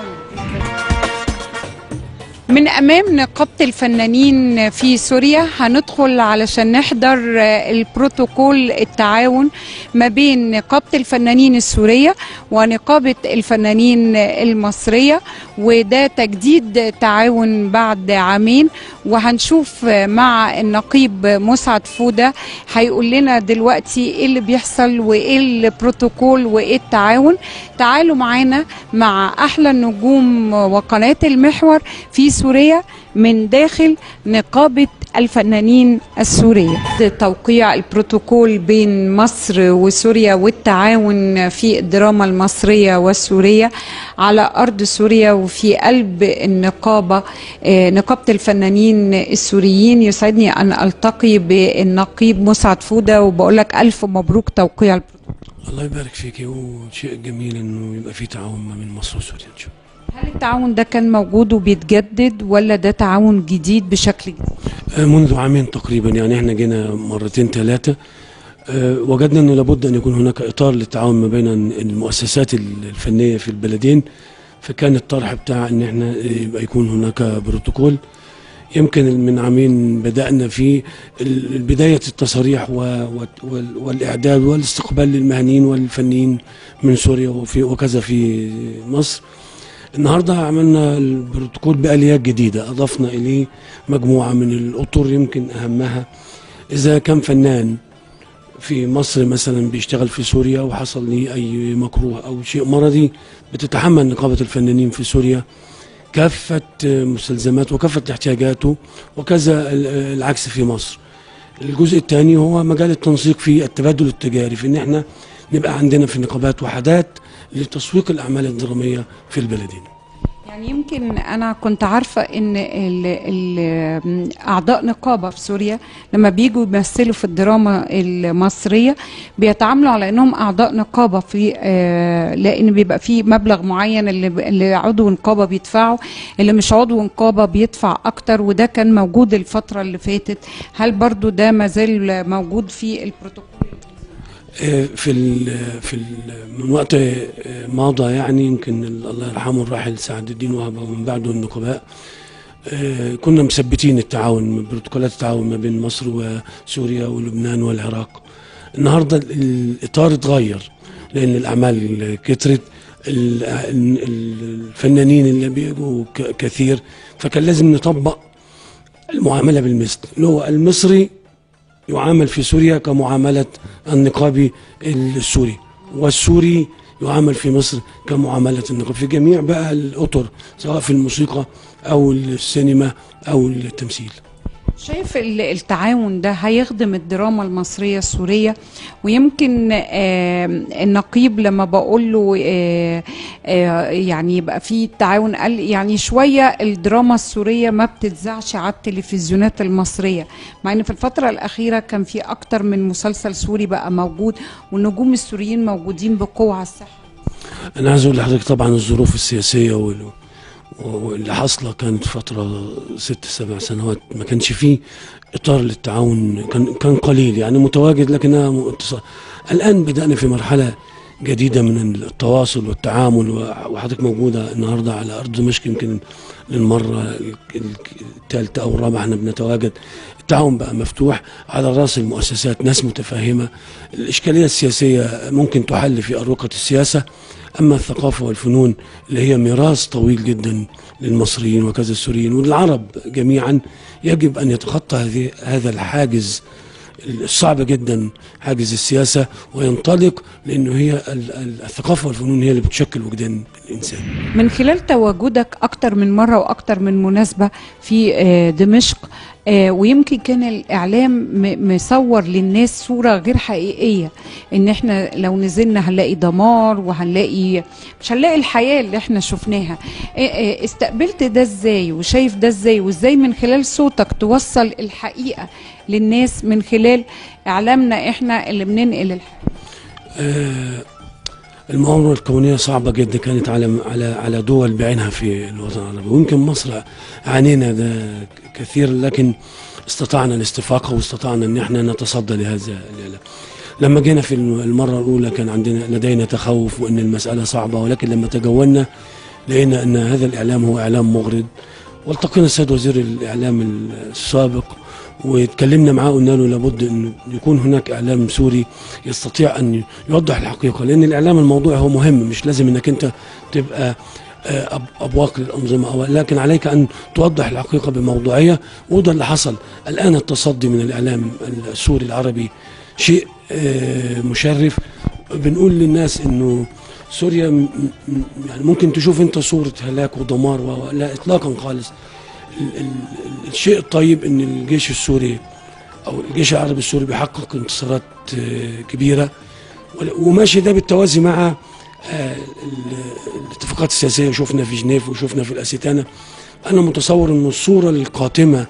من امام نقابه الفنانين في سوريا هندخل علشان نحضر البروتوكول التعاون ما بين نقابه الفنانين السوريه ونقابه الفنانين المصريه وده تجديد تعاون بعد عامين وهنشوف مع النقيب مسعد فوده هيقول لنا دلوقتي ايه اللي بيحصل وايه البروتوكول وايه التعاون تعالوا معانا مع احلى النجوم وقناه المحور في سوريا من داخل نقابه الفنانين السوريه توقيع البروتوكول بين مصر وسوريا والتعاون في الدراما المصريه والسوريه على ارض سوريا وفي قلب النقابه آه، نقابه الفنانين السوريين يسعدني ان التقي بالنقيب مسعد فوده وبقول لك الف مبروك توقيع البروتوكول الله يبارك فيك وشيء جميل انه يبقى في تعاون ما بين مصر وسوريا ان شاء الله هل التعاون ده كان موجود وبيتجدد ولا ده تعاون جديد بشكل جديد؟ آه، منذ عامين تقريبا يعني احنا جينا مرتين ثلاثه آه، وجدنا انه لابد ان يكون هناك اطار للتعاون ما بين المؤسسات الفنيه في البلدين فكان الطرح بتاع ان احنا يبقى يكون هناك بروتوكول يمكن من عامين بدأنا في ال- بداية التصاريح و- و- وال- والإعداد والاستقبال للمهنيين والفنيين من سوريا وفي وكذا في مصر النهارده عملنا البروتوكول بآليات جديدة أضفنا إليه مجموعة من الأطر يمكن أهمها إذا كان فنان في مصر مثلا بيشتغل في سوريا وحصل ليه أي مكروه أو شيء مرضي بتتحمل نقابة الفنانين في سوريا كافة مستلزمات وكافة احتياجاته وكذا ال- العكس في مصر الجزء الثاني هو مجال التنسيق في التبادل التجاري في ان احنا نبقى عندنا في النقابات وحدات لتسويق الاعمال الدراميه في البلدين يعني يمكن انا كنت عارفه ان ال ال اعضاء نقابه في سوريا لما بيجوا يمثلوا في الدراما المصريه بيتعاملوا على انهم اعضاء نقابه في آه، لان بيبقى في مبلغ معين اللي اللي عضو نقابه بيدفعه اللي مش عضو نقابه بيدفع اكتر وده كان موجود الفتره اللي فاتت هل برضو ده ما زال موجود في البروتوكول آه، في ال في ال من وقت آه، مضى يعني يمكن ال- الله يرحمه الراحل سعد الدين وهبه ومن بعده النقباء آه، كنا مثبتين التعاون بروتوكولات التعاون ما بين مصر وسوريا ولبنان والعراق النهارده ال- الاطار اتغير لان الاعمال كترت ال- ال- الفنانين اللي بيجوا ك- كثير فكان لازم نطبق المعامله بالمثل اللي هو المصري يعامل في سوريا كمعاملة النقابي السوري والسوري يعامل في مصر كمعاملة النقاب في جميع بقى الأطر سواء في الموسيقى أو السينما أو التمثيل شايف ال- التعاون ده هيخدم الدراما المصرية السورية ويمكن آه، النقيب لما بقول له آه، آه، يعني يبقى في تعاون قال يعني شوية الدراما السورية ما بتتذاعش على التلفزيونات المصرية مع ان في الفترة الأخيرة كان في أكتر من مسلسل سوري بقى موجود والنجوم السوريين موجودين بقوة على الساحة أنا عايز أقول لحضرتك طبعا الظروف السياسية وال- واللي حاصلة كانت فترة ست سبع سنوات ما كانش فيه إطار للتعاون كان كان قليل يعني متواجد لكنها متصل الآن بدأنا في مرحلة جديدة من التواصل والتعامل وحضرتك موجودة النهاردة على أرض دمشق يمكن للمرة الثالثة أو الرابعة احنا بنتواجد التعاون بقى مفتوح على رأس المؤسسات ناس متفاهمة الإشكالية السياسية ممكن تحل في أروقة السياسة أما الثقافة والفنون اللي هي ميراث طويل جدا للمصريين وكذا السوريين والعرب جميعا يجب أن يتخطى هذه هذا الحاجز الصعب جدا حاجز السياسة وينطلق لأنه هي ال- ال- الثقافة والفنون هي اللي بتشكل وجدان الإنسان من خلال تواجدك أكتر من مرة وأكتر من مناسبة في آه، دمشق آه ويمكن كان الاعلام م- مصور للناس صوره غير حقيقيه ان احنا لو نزلنا هنلاقي دمار وهنلاقي مش هنلاقي الحياه اللي احنا شفناها آه آه استقبلت ده ازاي وشايف ده ازاي وازاي من خلال صوتك توصل الحقيقه للناس من خلال اعلامنا احنا اللي بننقل الحقيقه آه، المؤامرة الكونية صعبة جدا كانت على على على دول بعينها في الوطن العربي ويمكن مصر عانينا ده كثير لكن استطعنا الاستفاقة واستطعنا ان احنا نتصدى لهذا الاعلام. لما جينا في المرة الأولى كان عندنا لدينا تخوف وان المسألة صعبة ولكن لما تجولنا لقينا ان هذا الاعلام هو اعلام مغرض والتقينا السيد وزير الاعلام السابق واتكلمنا معاه قلنا له لابد ان يكون هناك اعلام سوري يستطيع ان يوضح الحقيقه لان الاعلام الموضوعي هو مهم مش لازم انك انت تبقى آه، أب- ابواق للانظمه أو لكن عليك ان توضح الحقيقه بموضوعيه وده اللي حصل الان التصدي من الاعلام السوري العربي شيء آه، مشرف بنقول للناس انه سوريا م- م- يعني ممكن تشوف انت صوره هلاك ودمار و- و- لا اطلاقا خالص ال- ال- الشيء الطيب ان الجيش السوري او الجيش العربي السوري بيحقق انتصارات آه، كبيره ول- وماشي ده بالتوازي مع آه، ال- الاتفاقات السياسيه شفنا في جنيف وشفنا في الاستانه انا متصور ان الصوره القاتمه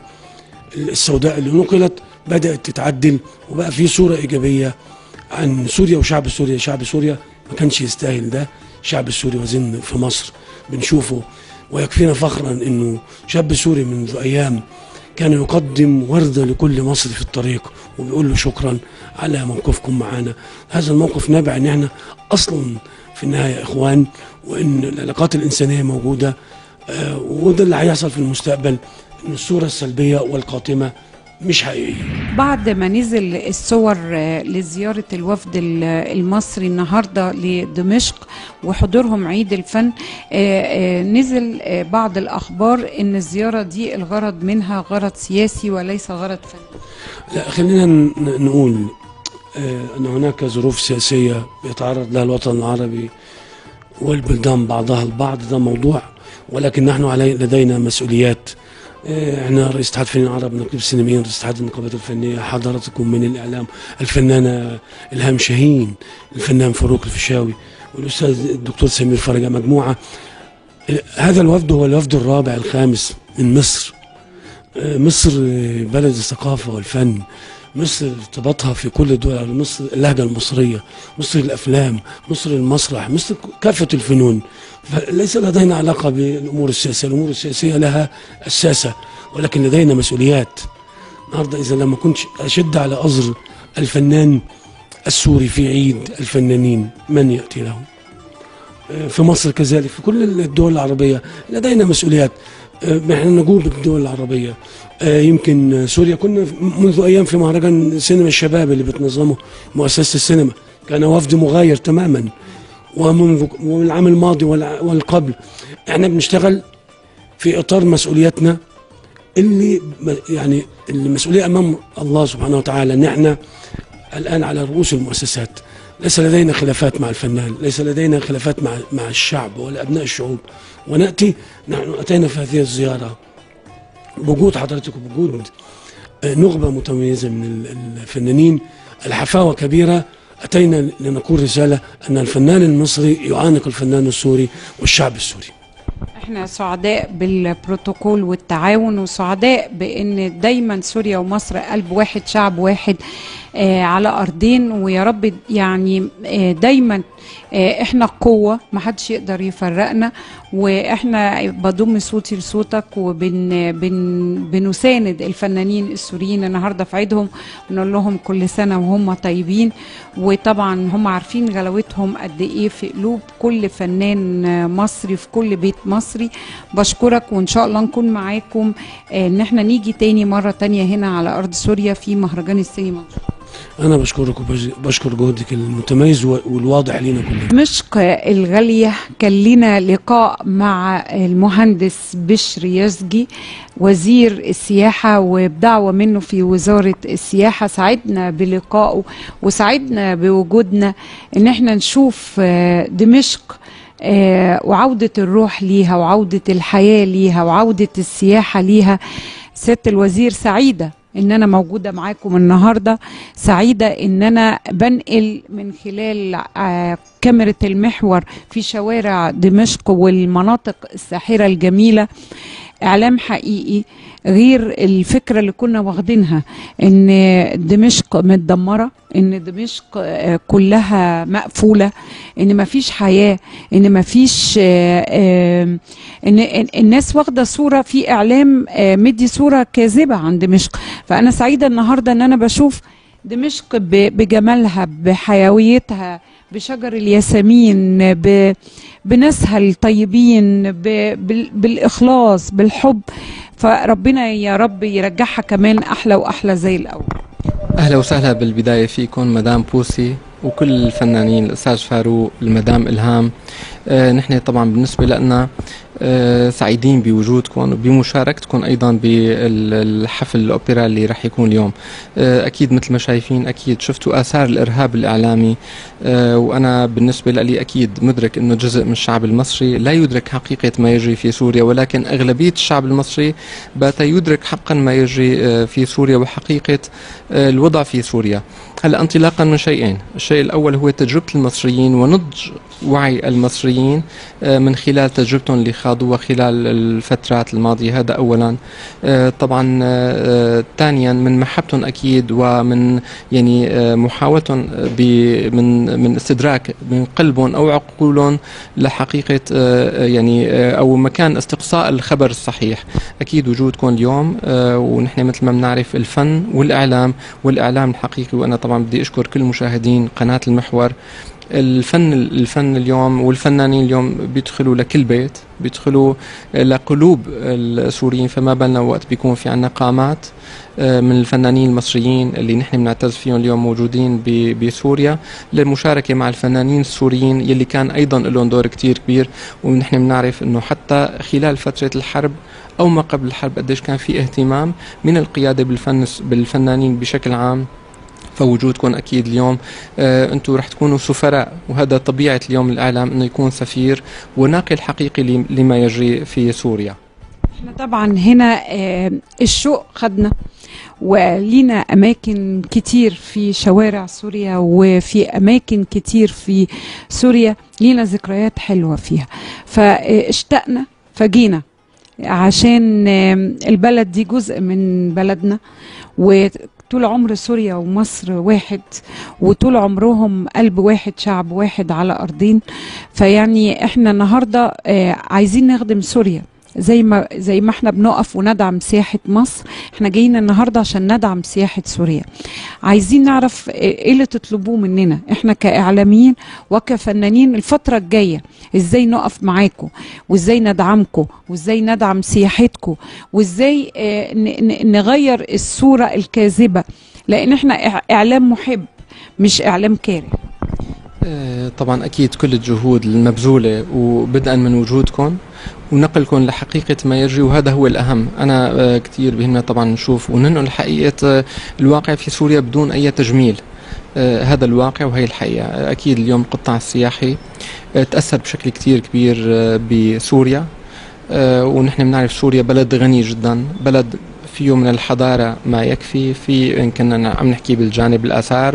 السوداء اللي نقلت بدات تتعدل وبقى في صوره ايجابيه عن سوريا وشعب سوريا شعب سوريا ما كانش يستاهل ده الشعب السوري وزن في مصر بنشوفه ويكفينا فخرا انه شاب سوري منذ ايام كان يقدم وردة لكل مصري في الطريق وبيقول له شكرا على موقفكم معنا هذا الموقف نابع ان احنا اصلا في النهاية اخوان وان العلاقات الانسانية موجودة آه، وده اللي هيحصل في المستقبل ان الصورة السلبية والقاتمة مش حقيقية بعد ما نزل الصور آه، لزيارة الوفد ال- المصري النهاردة لدمشق وحضورهم عيد الفن آه، آه، نزل آه، بعض الأخبار أن الزيارة دي الغرض منها غرض سياسي وليس غرض فني لا خلينا ن- نقول آه، ان هناك ظروف سياسيه بيتعرض لها الوطن العربي والبلدان بعضها البعض ده موضوع ولكن نحن علي لدينا مسؤوليات آه، احنا رئيس اتحاد فنانين العرب نقيب السينمائيين رئيس اتحاد النقابات الفنيه حضراتكم من الاعلام الفنانه الهام شاهين الفنان فاروق الفيشاوي والاستاذ الدكتور سمير فرجه مجموعه آه، هذا الوفد هو الوفد الرابع الخامس من مصر آه، مصر آه، بلد الثقافة والفن مصر ارتباطها في كل الدول العربية مصر اللهجة المصرية مصر الأفلام مصر المسرح مصر كافة الفنون فليس لدينا علاقة بالأمور السياسية الأمور السياسية لها أساسة ولكن لدينا مسؤوليات النهاردة إذا لما كنت أشد على أزر الفنان السوري في عيد الفنانين من يأتي له في مصر كذلك في كل الدول العربية لدينا مسؤوليات آه، احنا نجوب الدول العربية آه، يمكن سوريا كنا منذ أيام في مهرجان سينما الشباب اللي بتنظمه مؤسسة السينما كان وفد مغاير تماما ومنذ ومن العام الماضي والع- والقبل احنا بنشتغل في إطار مسؤولياتنا اللي م- يعني المسؤولية أمام الله سبحانه وتعالى إن احنا الآن على رؤوس المؤسسات ليس لدينا خلافات مع الفنان ليس لدينا خلافات مع مع الشعب ولا أبناء الشعوب ونأتي نحن أتينا في هذه الزيارة بوجود حضرتك وبوجود آه، نخبة متميزة من ال- الفنانين الحفاوة كبيرة أتينا لنقول رسالة أن الفنان المصري يعانق الفنان السوري والشعب السوري احنا سعداء بالبروتوكول والتعاون وسعداء بان دايما سوريا ومصر قلب واحد شعب واحد آه على ارضين ويا رب يعني آه دايما آه احنا قوة ما حدش يقدر يفرقنا واحنا بضم صوتي لصوتك وبن بن بنساند الفنانين السوريين النهارده في عيدهم ونقول لهم كل سنة وهم طيبين وطبعا هم عارفين غلاوتهم قد ايه في قلوب كل فنان آه، مصري في كل بيت مصري بشكرك وان شاء الله نكون معاكم آه، ان احنا نيجي تاني مرة تانية هنا على ارض سوريا في مهرجان السينما أنا بشكرك وبشكر جهدك المتميز والواضح لينا كلنا دمشق الغالية كان لنا لقاء مع المهندس بشر يزجي وزير السياحة وبدعوة منه في وزارة السياحة ساعدنا بلقائه وساعدنا بوجودنا ان احنا نشوف آه، دمشق آه، وعودة الروح ليها وعودة الحياة ليها وعودة السياحة ليها سياده الوزير سعيده ان انا موجوده معاكم النهارده سعيده ان انا بنقل من خلال آه، كاميرا المحور في شوارع دمشق والمناطق الساحره الجميله اعلام حقيقي غير الفكره اللي كنا واخدينها ان دمشق متدمره ان دمشق آه، كلها مقفوله ان مفيش حياه ان مفيش آه، آه، ان إن الناس واخده صوره في اعلام آه، مدي صوره كاذبه عن دمشق فانا سعيده النهارده ان انا بشوف دمشق ب- بجمالها بحيويتها بشجر الياسمين ب- بناسها الطيبين ب- بال- بالاخلاص بالحب فربنا يا رب يرجعها كمان احلى واحلى زي الاول اهلا وسهلا بالبدايه فيكم مدام بوسي وكل الفنانين الاستاذ فاروق المدام الهام آه نحن طبعا بالنسبه لنا آه سعيدين بوجودكم وبمشاركتكم ايضا بالحفل الاوبرا اللي رح يكون اليوم آه اكيد مثل ما شايفين اكيد شفتوا اثار الارهاب الاعلامي آه وانا بالنسبه لي اكيد مدرك انه جزء من الشعب المصري لا يدرك حقيقه ما يجري في سوريا ولكن اغلبيه الشعب المصري بات يدرك حقا ما يجري آه في سوريا وحقيقه آه الوضع في سوريا هلا انطلاقا من شيئين، الشيء الاول هو تجربه المصريين ونضج وعي المصريين آه، من خلال تجربتهم اللي خاضوها خلال الفترات الماضيه هذا اولا آه، طبعا آه، ثانيا من محبتهم اكيد ومن يعني آه، محاولتهم ب- من من استدراك من قلبهم او عقولهم لحقيقه آه، يعني آه، او مكان استقصاء الخبر الصحيح اكيد وجودكم اليوم آه، ونحن مثل ما بنعرف الفن والاعلام والاعلام الحقيقي وانا طبعا بدي اشكر كل مشاهدين قناه المحور الفن الفن اليوم والفنانين اليوم بيدخلوا لكل بيت بيدخلوا لقلوب السوريين فما بالنا وقت بيكون في عنا قامات آه، من الفنانين المصريين اللي نحن بنعتز فيهم اليوم موجودين ب- بسوريا للمشاركة مع الفنانين السوريين يلي كان أيضا لهم دور كتير كبير ونحن بنعرف أنه حتى خلال فترة الحرب أو ما قبل الحرب قديش كان في اهتمام من القيادة بالفن بالفنانين بشكل عام فوجودكم اكيد اليوم آه انتم رح تكونوا سفراء وهذا طبيعه اليوم الاعلام انه يكون سفير وناقل حقيقي لم- لما يجري في سوريا احنا طبعا هنا آه، الشوق خدنا ولينا اماكن كتير في شوارع سوريا وفي اماكن كتير في سوريا لينا ذكريات حلوه فيها فاشتقنا فجينا عشان آم، البلد دي جزء من بلدنا وطول عمر سوريا ومصر واحد وطول عمرهم قلب واحد شعب واحد على ارضين فيعني احنا النهارده آه، عايزين نخدم سوريا زي ما زي ما احنا بنقف وندعم سياحه مصر احنا جايين النهارده عشان ندعم سياحه سوريا عايزين نعرف ايه اللي تطلبوه مننا احنا كاعلاميين وكفنانين الفتره الجايه ازاي نقف معاكم وازاي ندعمكم وازاي ندعم سياحتكم وازاي اه ن- ن- نغير الصوره الكاذبه لان احنا إع- اعلام محب مش اعلام كاره آه، طبعا اكيد كل الجهود المبذوله وبدءا من وجودكم ونقلكم لحقيقة ما يجري وهذا هو الأهم أنا آه، كتير بهمنا طبعا نشوف وننقل حقيقة آه، الواقع في سوريا بدون أي تجميل آه، هذا الواقع وهي الحقيقة آه، أكيد اليوم القطاع السياحي آه، تأثر بشكل كتير كبير آه، بسوريا آه، ونحن بنعرف سوريا بلد غني جدا بلد فيه من الحضارة ما يكفي في إن كنا عم نحكي بالجانب الآثار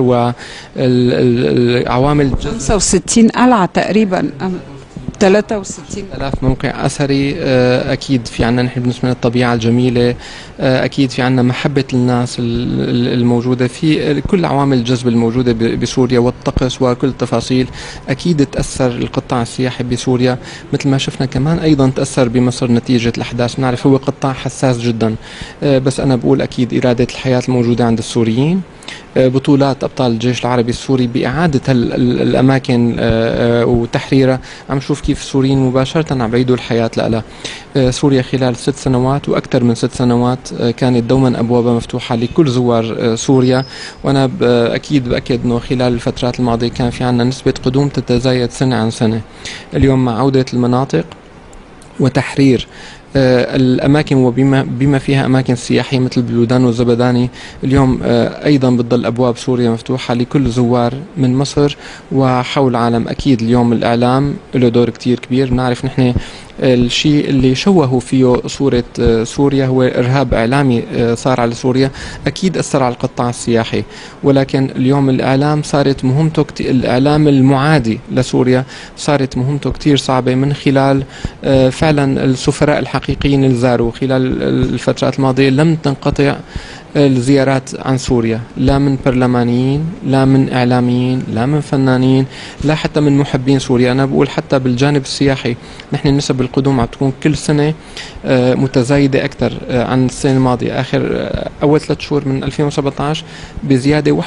والعوامل 65 قلعه تقريبا أم- 63 آلاف موقع أثري آه، أكيد في عنا نحن بالنسبة لنا الطبيعة الجميلة آه، أكيد في عنا محبة الناس ال- ال- الموجودة في كل عوامل الجذب الموجودة ب- بسوريا والطقس وكل التفاصيل أكيد تأثر القطاع السياحي بسوريا مثل ما شفنا كمان أيضا تأثر بمصر نتيجة الأحداث نعرف هو قطاع حساس جدا آه، بس أنا بقول أكيد إرادة الحياة الموجودة عند السوريين آه، بطولات ابطال الجيش العربي السوري باعاده ال- ال- الاماكن آه، آه، وتحريرها عم نشوف كيف السوريين مباشره عم بيعيدوا الحياه لها آه، سوريا خلال ست سنوات واكثر من ست سنوات آه، كانت دوما ابوابها مفتوحه لكل زوار آه، سوريا وانا ب- اكيد باكد انه خلال الفترات الماضيه كان في عندنا نسبه قدوم تتزايد سنه عن سنه اليوم مع عوده المناطق وتحرير آه، الاماكن وبما بما فيها اماكن سياحيه مثل بلودان والزبداني اليوم آه، ايضا بتضل ابواب سوريا مفتوحه لكل زوار من مصر وحول العالم اكيد اليوم الاعلام له دور كتير كبير بنعرف نحن الشيء اللي شوهوا فيه صورة آه، سوريا هو إرهاب إعلامي آه، صار على سوريا أكيد أثر على القطاع السياحي ولكن اليوم الإعلام صارت مهمته كت... الإعلام المعادي لسوريا صارت مهمته كتير صعبة من خلال آه، فعلا السفراء الحقيقيين اللي زاروا خلال الفترات الماضية لم تنقطع الزيارات عن سوريا لا من برلمانيين لا من إعلاميين لا من فنانين لا حتى من محبين سوريا أنا بقول حتى بالجانب السياحي نحن نسب القدوم عم تكون كل سنة آه، متزايدة أكثر آه، عن السنة الماضية آخر آه، أول ثلاث شهور من 2017 بزيادة 41%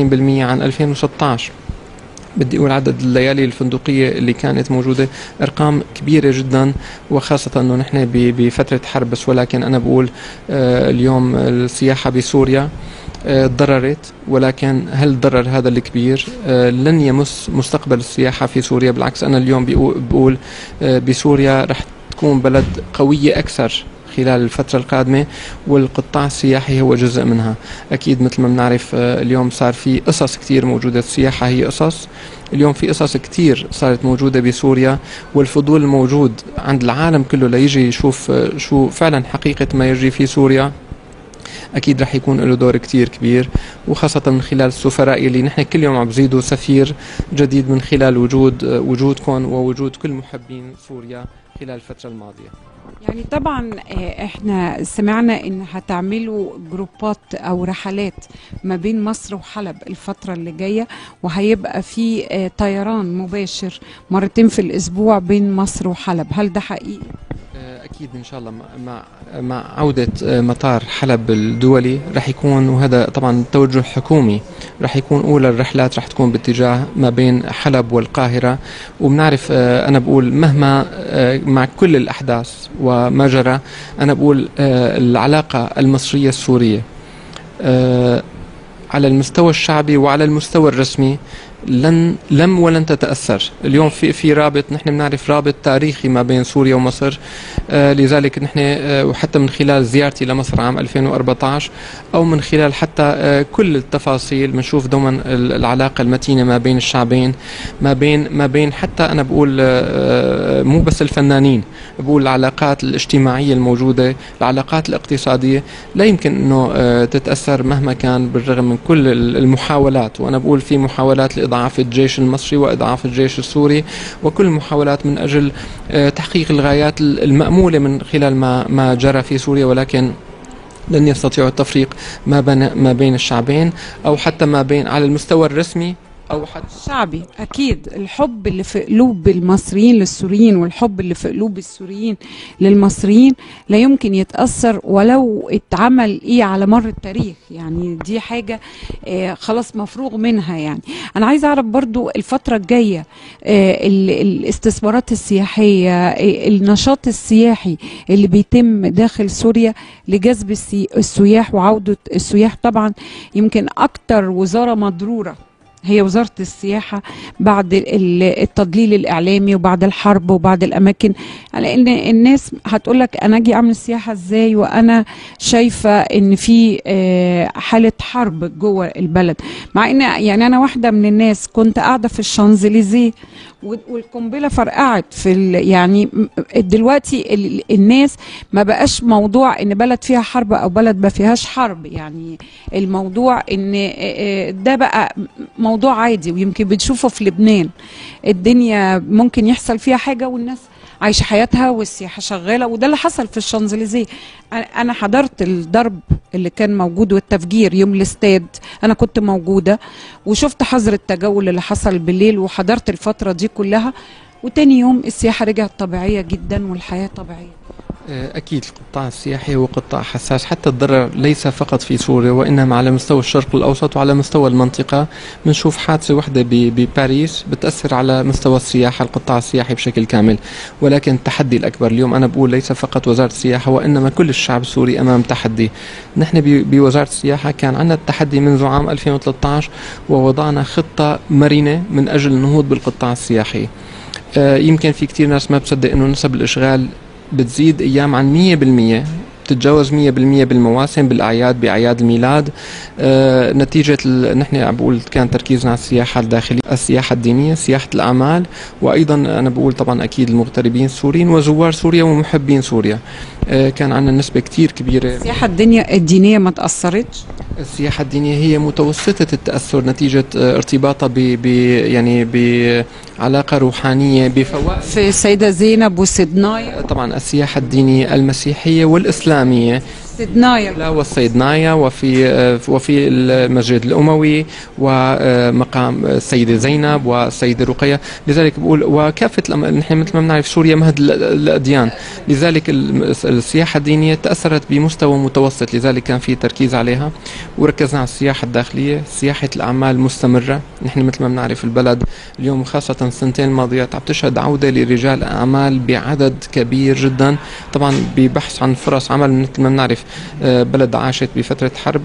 عن 2016 بدي اقول عدد الليالي الفندقيه اللي كانت موجوده ارقام كبيره جدا وخاصه انه نحن ب- بفتره حرب بس ولكن انا بقول آه، اليوم السياحه بسوريا آه، تضررت ولكن هل الضرر هذا الكبير آه، لن يمس مستقبل السياحه في سوريا بالعكس انا اليوم بقول- بقول آه، بسوريا رح تكون بلد قويه اكثر خلال الفترة القادمة والقطاع السياحي هو جزء منها أكيد مثل ما بنعرف آه، اليوم صار في قصص كتير موجودة السياحة هي قصص اليوم في قصص كتير صارت موجودة بسوريا والفضول الموجود عند العالم كله ليجي يشوف آه، شو فعلا حقيقة ما يجري في سوريا اكيد رح يكون له دور كتير كبير وخاصه من خلال السفراء اللي نحن كل يوم عم بزيدوا سفير جديد من خلال وجود آه، وجودكم ووجود كل محبين سوريا خلال الفتره الماضيه يعني طبعا آه، احنا سمعنا ان هتعملوا جروبات او رحلات ما بين مصر وحلب الفترة اللي جاية وهيبقى في آه، طيران مباشر مرتين في الاسبوع بين مصر وحلب هل ده حقيقي؟ آه، اكيد ان شاء الله مع- مع مع عوده آه، مطار حلب الدولي رح يكون وهذا طبعا توجه حكومي رح يكون اولى الرحلات رح تكون باتجاه ما بين حلب والقاهره وبنعرف آه، انا بقول مهما آه، مع كل الاحداث وما جرى انا بقول آه، العلاقه المصريه السوريه آه، على المستوى الشعبي وعلى المستوى الرسمي لن لم ولن تتاثر اليوم في في رابط نحن بنعرف رابط تاريخي ما بين سوريا ومصر آه لذلك نحن آه وحتى من خلال زيارتي لمصر عام 2014 او من خلال حتى آه كل التفاصيل بنشوف دوما ال- العلاقه المتينه ما بين الشعبين ما بين ما بين حتى انا بقول آه مو بس الفنانين بقول العلاقات الاجتماعيه الموجوده العلاقات الاقتصاديه لا يمكن انه آه تتاثر مهما كان بالرغم من كل ال- المحاولات وانا بقول في محاولات لاضعاف الجيش المصري واضعاف الجيش السوري وكل المحاولات من اجل آه، تحقيق الغايات ال- الماموله من خلال ما ما جرى في سوريا ولكن لن يستطيعوا التفريق ما بين ما بين الشعبين او حتى ما بين على المستوى الرسمي او حتى شعبي اكيد الحب اللي في قلوب المصريين للسوريين والحب اللي في قلوب السوريين للمصريين لا يمكن يتاثر ولو اتعمل ايه على مر التاريخ يعني دي حاجه آه خلاص مفروغ منها يعني انا عايزه اعرف برضو الفتره الجايه آه ال- الاستثمارات السياحيه آه النشاط السياحي اللي بيتم داخل سوريا لجذب السي- السياح وعوده السياح طبعا يمكن اكتر وزاره مضروره هي وزارة السياحة بعد ال- التضليل الإعلامي وبعد الحرب وبعد الأماكن على إن الناس هتقول لك أنا أجي أعمل سياحة إزاي وأنا شايفة إن في آه، حالة حرب جوه البلد مع إن يعني أنا واحدة من الناس كنت قاعدة في الشانزليزيه و- والقنبله فرقعت في ال يعني م- دلوقتي ال- الناس ما بقاش موضوع ان بلد فيها حرب او بلد ما فيهاش حرب يعني الموضوع ان آه، آه، ده بقى موضوع عادي ويمكن بنشوفه في لبنان الدنيا ممكن يحصل فيها حاجه والناس عايشه حياتها والسياحه شغاله وده اللي حصل في الشانزليزيه أنا- انا حضرت الضرب اللي كان موجود والتفجير يوم الاستاد انا كنت موجوده وشفت حظر التجول اللي حصل بالليل وحضرت الفتره دي كلها وتاني يوم السياحه رجعت طبيعيه جدا والحياه طبيعيه آه، أكيد القطاع السياحي هو قطاع حساس حتى الضرر ليس فقط في سوريا وإنما على مستوى الشرق الأوسط وعلى مستوى المنطقة بنشوف حادثة واحدة ب- بباريس بتأثر على مستوى السياحة القطاع السياحي بشكل كامل ولكن التحدي الأكبر اليوم أنا بقول ليس فقط وزارة السياحة وإنما كل الشعب السوري أمام تحدي نحن ب- بوزارة السياحة كان عندنا التحدي منذ عام 2013 ووضعنا خطة مرنة من أجل النهوض بالقطاع السياحي آه، يمكن في كتير ناس ما بتصدق انه نسب الاشغال بتزيد ايام عن 100% بتتجاوز 100% بالمواسم بالاعياد باعياد الميلاد آه، نتيجه ال- نحن عم بقول كان تركيزنا على السياحه الداخليه السياحه الدينيه سياحه الاعمال وايضا انا بقول طبعا اكيد المغتربين السوريين وزوار سوريا ومحبين سوريا آه، كان عندنا نسبه كتير كبيره السياحه الدنيا الدينيه ما تاثرتش السياحة الدينية هي متوسطة التأثر نتيجة آه، ارتباطها ب ب يعني بعلاقة روحانية بفوائد في السيده زينب وسيدنايا طبعا السياحة الدينية المسيحية والإسلامية سيدنايا لا والصيدنايا وفي آه، وفي المسجد الأموي ومقام السيدة زينب والسيدة رقية لذلك بقول وكافة الأم... نحن مثل ما بنعرف سوريا مهد ال- الأديان لذلك الم- السياحة الدينية تأثرت بمستوى متوسط لذلك كان في تركيز عليها وركزنا على السياحة الداخلية سياحة الأعمال مستمرة نحن مثل ما بنعرف البلد اليوم خاصة السنتين الماضيات عم تشهد عودة لرجال أعمال بعدد كبير جدا طبعا ببحث عن فرص عمل مثل ما بنعرف آه، بلد عاشت بفترة حرب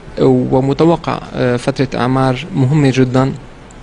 ومتوقع آه، فترة أعمار مهمة جدا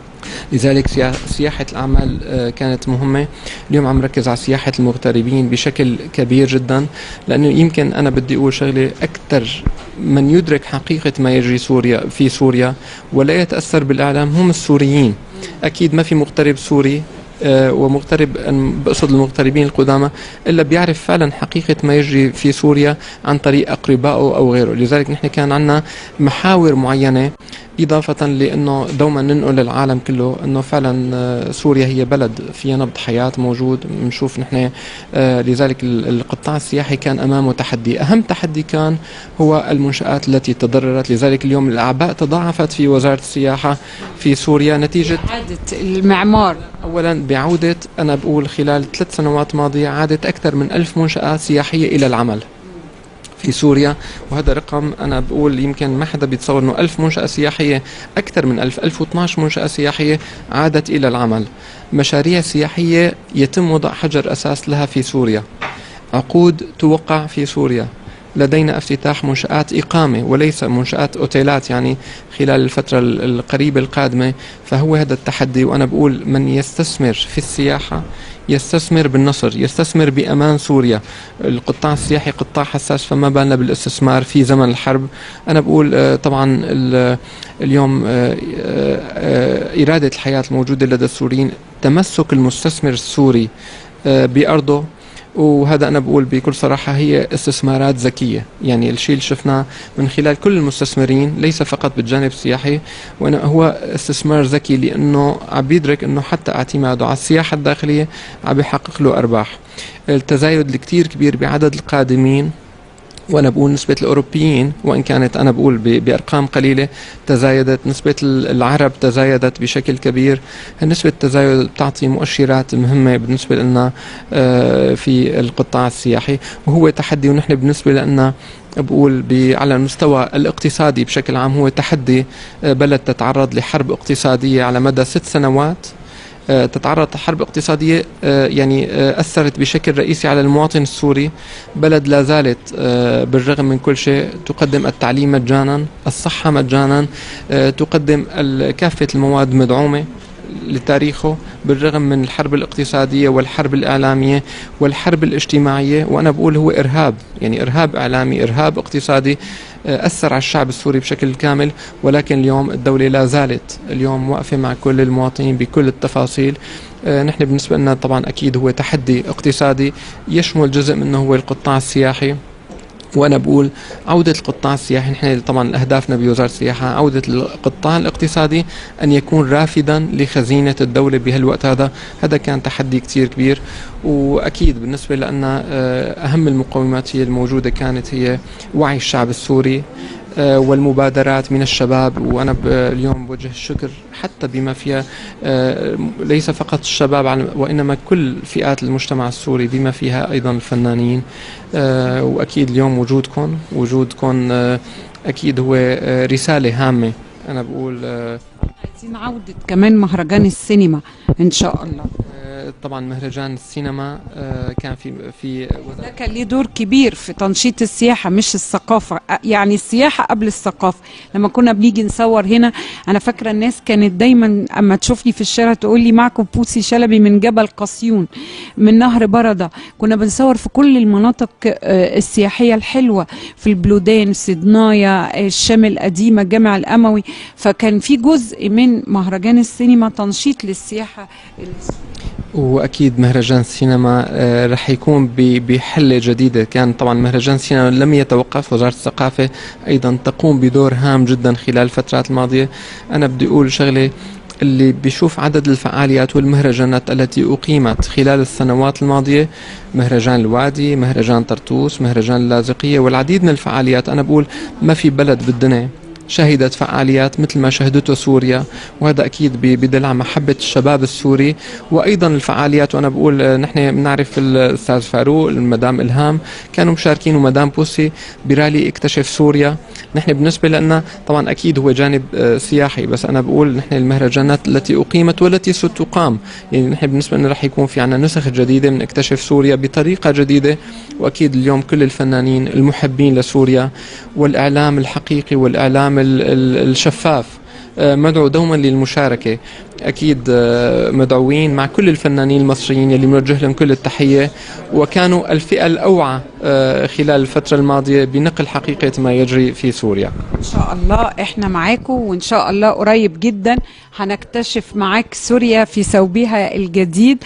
لذلك سيا- سياحة الأعمال آه، كانت مهمة اليوم عم ركز على سياحة المغتربين بشكل كبير جدا لأنه يمكن أنا بدي أقول شغلة أكثر من يدرك حقيقة ما يجري سوريا في سوريا ولا يتأثر بالإعلام هم السوريين أكيد ما في مغترب سوري آه، ومغترب أنا بقصد المغتربين القدامى الا بيعرف فعلا حقيقه ما يجري في سوريا عن طريق اقربائه او غيره، لذلك نحن كان عندنا محاور معينه إضافة لأنه دوما ننقل للعالم كله أنه فعلا آه، سوريا هي بلد فيها نبض حياة موجود بنشوف نحن آه، لذلك ال- القطاع السياحي كان أمامه تحدي أهم تحدي كان هو المنشآت التي تضررت لذلك اليوم الأعباء تضاعفت في وزارة السياحة في سوريا نتيجة عادة المعمار أولا بعودة أنا بقول خلال ثلاث سنوات ماضية عادت أكثر من ألف منشآت سياحية إلى العمل في سوريا وهذا رقم أنا بقول يمكن ما حدا بيتصور أنه ألف منشأة سياحية أكثر من ألف ألف واتناش منشأة سياحية عادت إلى العمل مشاريع سياحية يتم وضع حجر أساس لها في سوريا عقود توقع في سوريا لدينا افتتاح منشآت إقامة وليس منشآت أوتيلات يعني خلال الفترة ال- القريبة القادمة فهو هذا التحدي وأنا بقول من يستثمر في السياحة يستثمر بالنصر يستثمر بأمان سوريا القطاع السياحي قطاع حساس فما بالنا بالاستثمار في زمن الحرب أنا بقول آه، طبعا ال- اليوم آه، آه، آه، إرادة الحياة الموجودة لدى السوريين تمسك المستثمر السوري آه، بأرضه وهذا انا بقول بكل صراحه هي استثمارات ذكيه يعني الشيء اللي شفناه من خلال كل المستثمرين ليس فقط بالجانب السياحي وإنما هو استثمار ذكي لانه عم بيدرك انه حتى اعتماده على السياحه الداخليه عم بيحقق له ارباح التزايد الكتير كبير بعدد القادمين وانا بقول نسبه الاوروبيين وان كانت انا بقول ب- بارقام قليله تزايدت نسبه ال- العرب تزايدت بشكل كبير نسبه التزايد بتعطي مؤشرات مهمه بالنسبه لنا آه، في القطاع السياحي وهو تحدي ونحن بالنسبه لنا بقول ب- على المستوى الاقتصادي بشكل عام هو تحدي آه، بلد تتعرض لحرب اقتصاديه على مدى ست سنوات آه، تتعرض لحرب اقتصادية آه، يعني آه، أثرت بشكل رئيسي على المواطن السوري بلد لا زالت آه، بالرغم من كل شيء تقدم التعليم مجانا الصحة مجانا آه، تقدم ال- كافة المواد مدعومة لتاريخه بالرغم من الحرب الاقتصادية والحرب الإعلامية والحرب الاجتماعية وأنا بقول هو إرهاب يعني إرهاب إعلامي إرهاب اقتصادي آه، أثر على الشعب السوري بشكل كامل ولكن اليوم الدولة لا زالت اليوم واقفة مع كل المواطنين بكل التفاصيل آه، نحن بالنسبة لنا طبعا أكيد هو تحدي اقتصادي يشمل جزء منه هو القطاع السياحي وانا بقول عوده القطاع السياحي نحن طبعا اهدافنا بوزاره السياحه عوده القطاع الاقتصادي ان يكون رافدا لخزينه الدوله بهالوقت هذا هذا كان تحدي كتير كبير واكيد بالنسبه لنا آه، اهم المقومات هي الموجوده كانت هي وعي الشعب السوري آه، والمبادرات من الشباب وانا ب- اليوم بوجه الشكر حتى بما فيها آه، ليس فقط الشباب على- وانما كل فئات المجتمع السوري بما فيها ايضا الفنانين آه، واكيد اليوم وجودكم وجودكم آه، اكيد هو آه، رساله هامه انا بقول آه، عايزين عودة كمان مهرجان السينما إن شاء الله آه، طبعا مهرجان السينما آه، كان في في ده كان ليه دور كبير في تنشيط السياحة مش الثقافة أ- يعني السياحة قبل الثقافة لما كنا بنيجي نصور هنا أنا فاكرة الناس كانت دايما أما تشوفني في الشارع تقول لي معكم بوسي شلبي من جبل قصيون من نهر بردة كنا بنصور في كل المناطق آه، السياحية الحلوة في البلودان سيدنايا الشام القديمة الجامع الأموي فكان في جزء من مهرجان السينما تنشيط للسياحة واكيد مهرجان السينما آه، رح يكون ب- بحله جديده كان طبعا مهرجان السينما لم يتوقف وزاره الثقافه ايضا تقوم بدور هام جدا خلال الفترات الماضيه انا بدي اقول شغله اللي بيشوف عدد الفعاليات والمهرجانات التي أقيمت خلال السنوات الماضية مهرجان الوادي مهرجان طرطوس مهرجان اللاذقية والعديد من الفعاليات أنا بقول ما في بلد بالدنيا شهدت فعاليات مثل ما شهدته سوريا وهذا اكيد بي- بدل على محبه الشباب السوري وايضا الفعاليات وانا بقول آه، نحن بنعرف الاستاذ فاروق المدام الهام كانوا مشاركين ومدام بوسي برالي اكتشف سوريا نحن بالنسبه لنا طبعا اكيد هو جانب آه، سياحي بس انا بقول نحن المهرجانات التي اقيمت والتي ستقام يعني نحن بالنسبه لنا رح يكون في عنا نسخ جديده من اكتشف سوريا بطريقه جديده واكيد اليوم كل الفنانين المحبين لسوريا والاعلام الحقيقي والاعلام ال- ال- الشفاف آه، مدعو دوما للمشاركة أكيد آه، مدعوين مع كل الفنانين المصريين يلي بنوجه لهم كل التحية وكانوا الفئة الأوعى آه، خلال الفترة الماضية بنقل حقيقة ما يجري في سوريا ان شاء الله احنا معاكم وان شاء الله قريب جدا هنكتشف معاك سوريا في ثوبها الجديد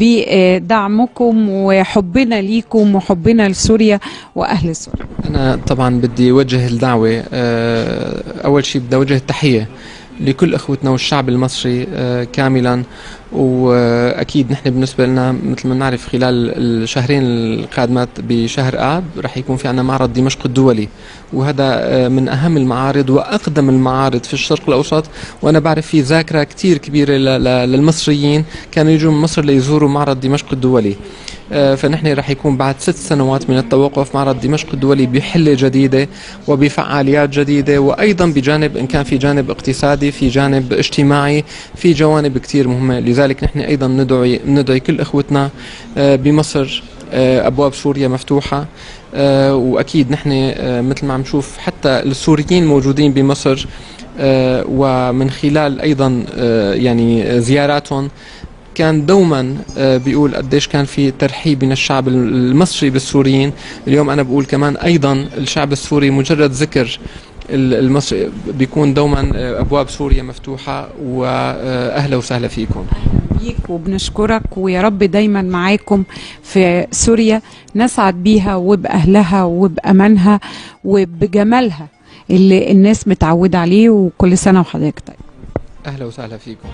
بدعمكم وحبنا ليكم وحبنا لسوريا واهل سوريا أنا طبعا بدي أوجه الدعوة آه، أول شيء بدي أوجه التحية لكل اخوتنا والشعب المصري آه، كاملا واكيد نحن بالنسبه لنا مثل ما نعرف خلال الشهرين القادمات بشهر اب رح يكون في عنا معرض دمشق الدولي وهذا آه، من اهم المعارض واقدم المعارض في الشرق الاوسط وانا بعرف في ذاكره كثير كبيره ل- ل- للمصريين كانوا يجوا من مصر ليزوروا معرض دمشق الدولي آه، فنحن رح يكون بعد ست سنوات من التوقف معرض دمشق الدولي بحلة جديدة وبفعاليات جديدة وأيضا بجانب إن كان في جانب اقتصادي في جانب اجتماعي في جوانب كتير مهمة لذلك نحن أيضا ندعي, ندعي كل إخوتنا آه، بمصر آه، أبواب سوريا مفتوحة آه، وأكيد نحن آه، مثل ما عم نشوف حتى السوريين الموجودين بمصر آه، ومن خلال أيضا آه، يعني زياراتهم كان دوما آه، بيقول قديش كان في ترحيب من الشعب المصري بالسوريين اليوم انا بقول كمان ايضا الشعب السوري مجرد ذكر ال- المصري بيكون دوما آه، ابواب سوريا مفتوحه واهلا وسهلا فيكم بيك وبنشكرك ويا رب دايما معاكم في سوريا نسعد بيها وبأهلها وبأمانها وبجمالها اللي الناس متعودة عليه وكل سنة وحضرتك طيب اهلا وسهلا فيكم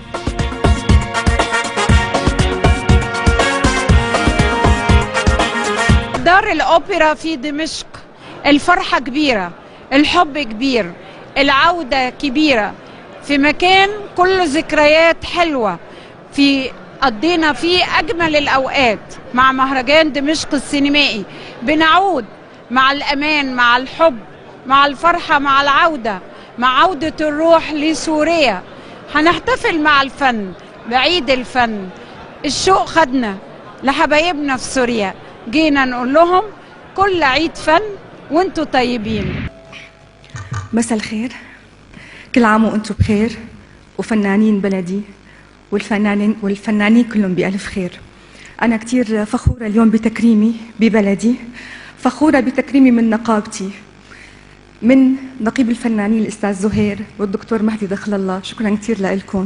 دار الأوبرا في دمشق الفرحة كبيرة الحب كبير العودة كبيرة في مكان كله ذكريات حلوة في قضينا فيه أجمل الأوقات مع مهرجان دمشق السينمائي بنعود مع الأمان مع الحب مع الفرحة مع العودة مع عودة الروح لسوريا هنحتفل مع الفن بعيد الفن الشوق خدنا لحبايبنا في سوريا جينا نقول لهم كل عيد فن وانتوا طيبين مساء الخير كل عام وانتم بخير وفنانين بلدي والفنانين والفنانين كلهم بألف خير أنا كتير فخورة اليوم بتكريمي ببلدي فخورة بتكريمي من نقابتي من نقيب الفنانين الأستاذ زهير والدكتور مهدي دخل الله شكرا كتير لكم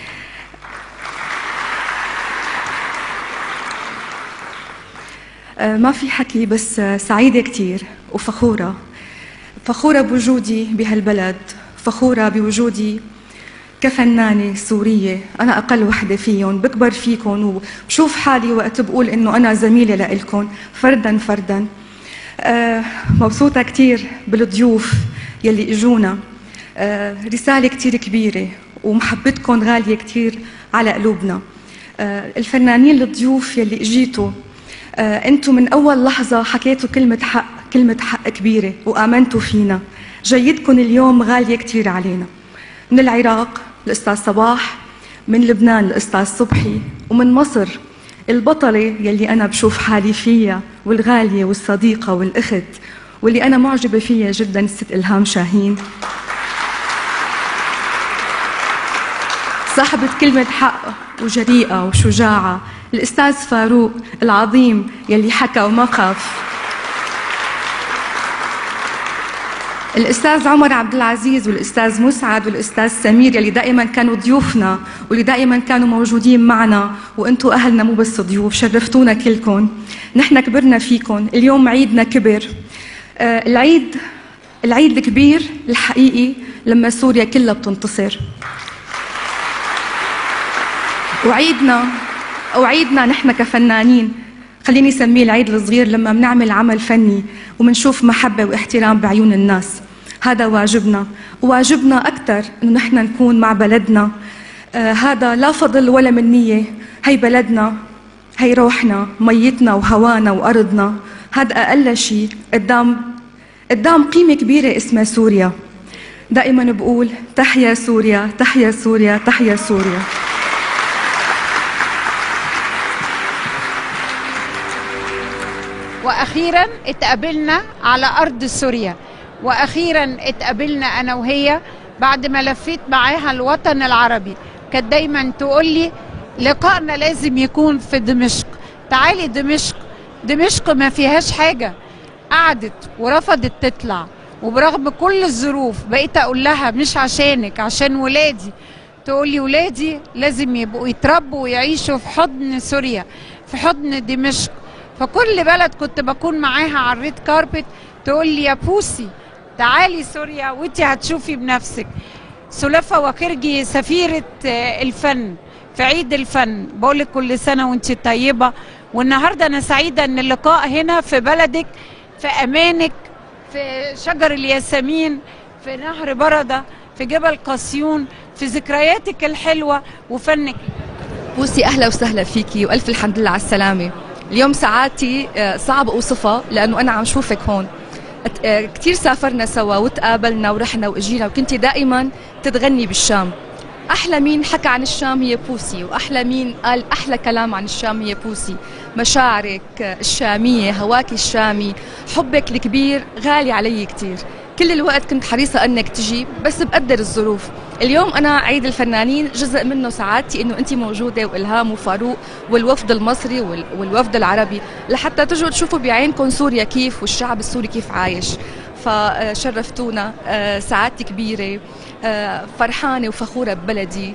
آه، ما في حكي بس آه، سعيدة كتير وفخورة فخورة بوجودي بهالبلد فخورة بوجودي كفنانة سورية أنا أقل وحدة فيهم بكبر فيكم وبشوف حالي وقت بقول إنه أنا زميلة لإلكم فردا فردا آه، مبسوطة كتير بالضيوف يلي إجونا آه، رسالة كتير كبيرة ومحبتكم غالية كتير على قلوبنا آه، الفنانين الضيوف يلي اجيتوا آه، انتم من اول لحظه حكيتوا كلمه حق كلمه حق كبيره وامنتوا فينا جيدكم اليوم غاليه كثير علينا من العراق الاستاذ صباح من لبنان الاستاذ صبحي ومن مصر البطلة يلي أنا بشوف حالي فيها والغالية والصديقة والأخت واللي أنا معجبة فيها جدا الست إلهام شاهين صاحبة كلمة حق وجريئة وشجاعة الأستاذ فاروق العظيم يلي حكى وما خاف الأستاذ عمر عبد العزيز والأستاذ مسعد والأستاذ سمير يلي دائما كانوا ضيوفنا واللي دائما كانوا موجودين معنا وأنتم أهلنا مو بس ضيوف شرفتونا كلكم نحن كبرنا فيكم اليوم عيدنا كبر آه العيد العيد الكبير الحقيقي لما سوريا كلها بتنتصر وعيدنا وعيدنا نحن كفنانين خليني اسميه العيد الصغير لما بنعمل عمل فني وبنشوف محبه واحترام بعيون الناس هذا واجبنا وواجبنا اكثر انه نحن نكون مع بلدنا آه هذا لا فضل ولا منيه هي بلدنا هي روحنا ميتنا وهوانا وارضنا هذا اقل شيء قدام قدام قيمه كبيره اسمها سوريا دائما بقول تحيا سوريا تحيا سوريا تحيا سوريا واخيرا اتقابلنا على ارض سوريا واخيرا اتقابلنا انا وهي بعد ما لفيت معاها الوطن العربي كانت دايما تقول لي لقائنا لازم يكون في دمشق تعالي دمشق دمشق ما فيهاش حاجه قعدت ورفضت تطلع وبرغم كل الظروف بقيت اقول لها مش عشانك عشان ولادي تقول لي ولادي لازم يبقوا يتربوا ويعيشوا في حضن سوريا في حضن دمشق فكل بلد كنت بكون معاها على الريد كاربت تقول لي يا بوسي تعالي سوريا وانت هتشوفي بنفسك سلافة وكرجي سفيرة الفن في عيد الفن بقولك كل سنة وانت طيبة والنهاردة أنا سعيدة أن اللقاء هنا في بلدك في أمانك في شجر الياسمين في نهر بردة في جبل قاسيون في ذكرياتك الحلوة وفنك بوسي أهلا وسهلا فيكي وألف الحمد لله على السلامة اليوم سعادتي صعب اوصفها لانه انا عم شوفك هون كثير سافرنا سوا وتقابلنا ورحنا واجينا وكنتي دائما تتغني بالشام احلى مين حكى عن الشام هي بوسي واحلى مين قال احلى كلام عن الشام هي بوسي مشاعرك الشاميه هواك الشامي حبك الكبير غالي علي كثير كل الوقت كنت حريصة أنك تجي بس بقدر الظروف اليوم أنا عيد الفنانين جزء منه سعادتي أنه أنت موجودة وإلهام وفاروق والوفد المصري والوفد العربي لحتى تجوا تشوفوا بعينكم سوريا كيف والشعب السوري كيف عايش فشرفتونا سعادتي كبيرة فرحانة وفخورة ببلدي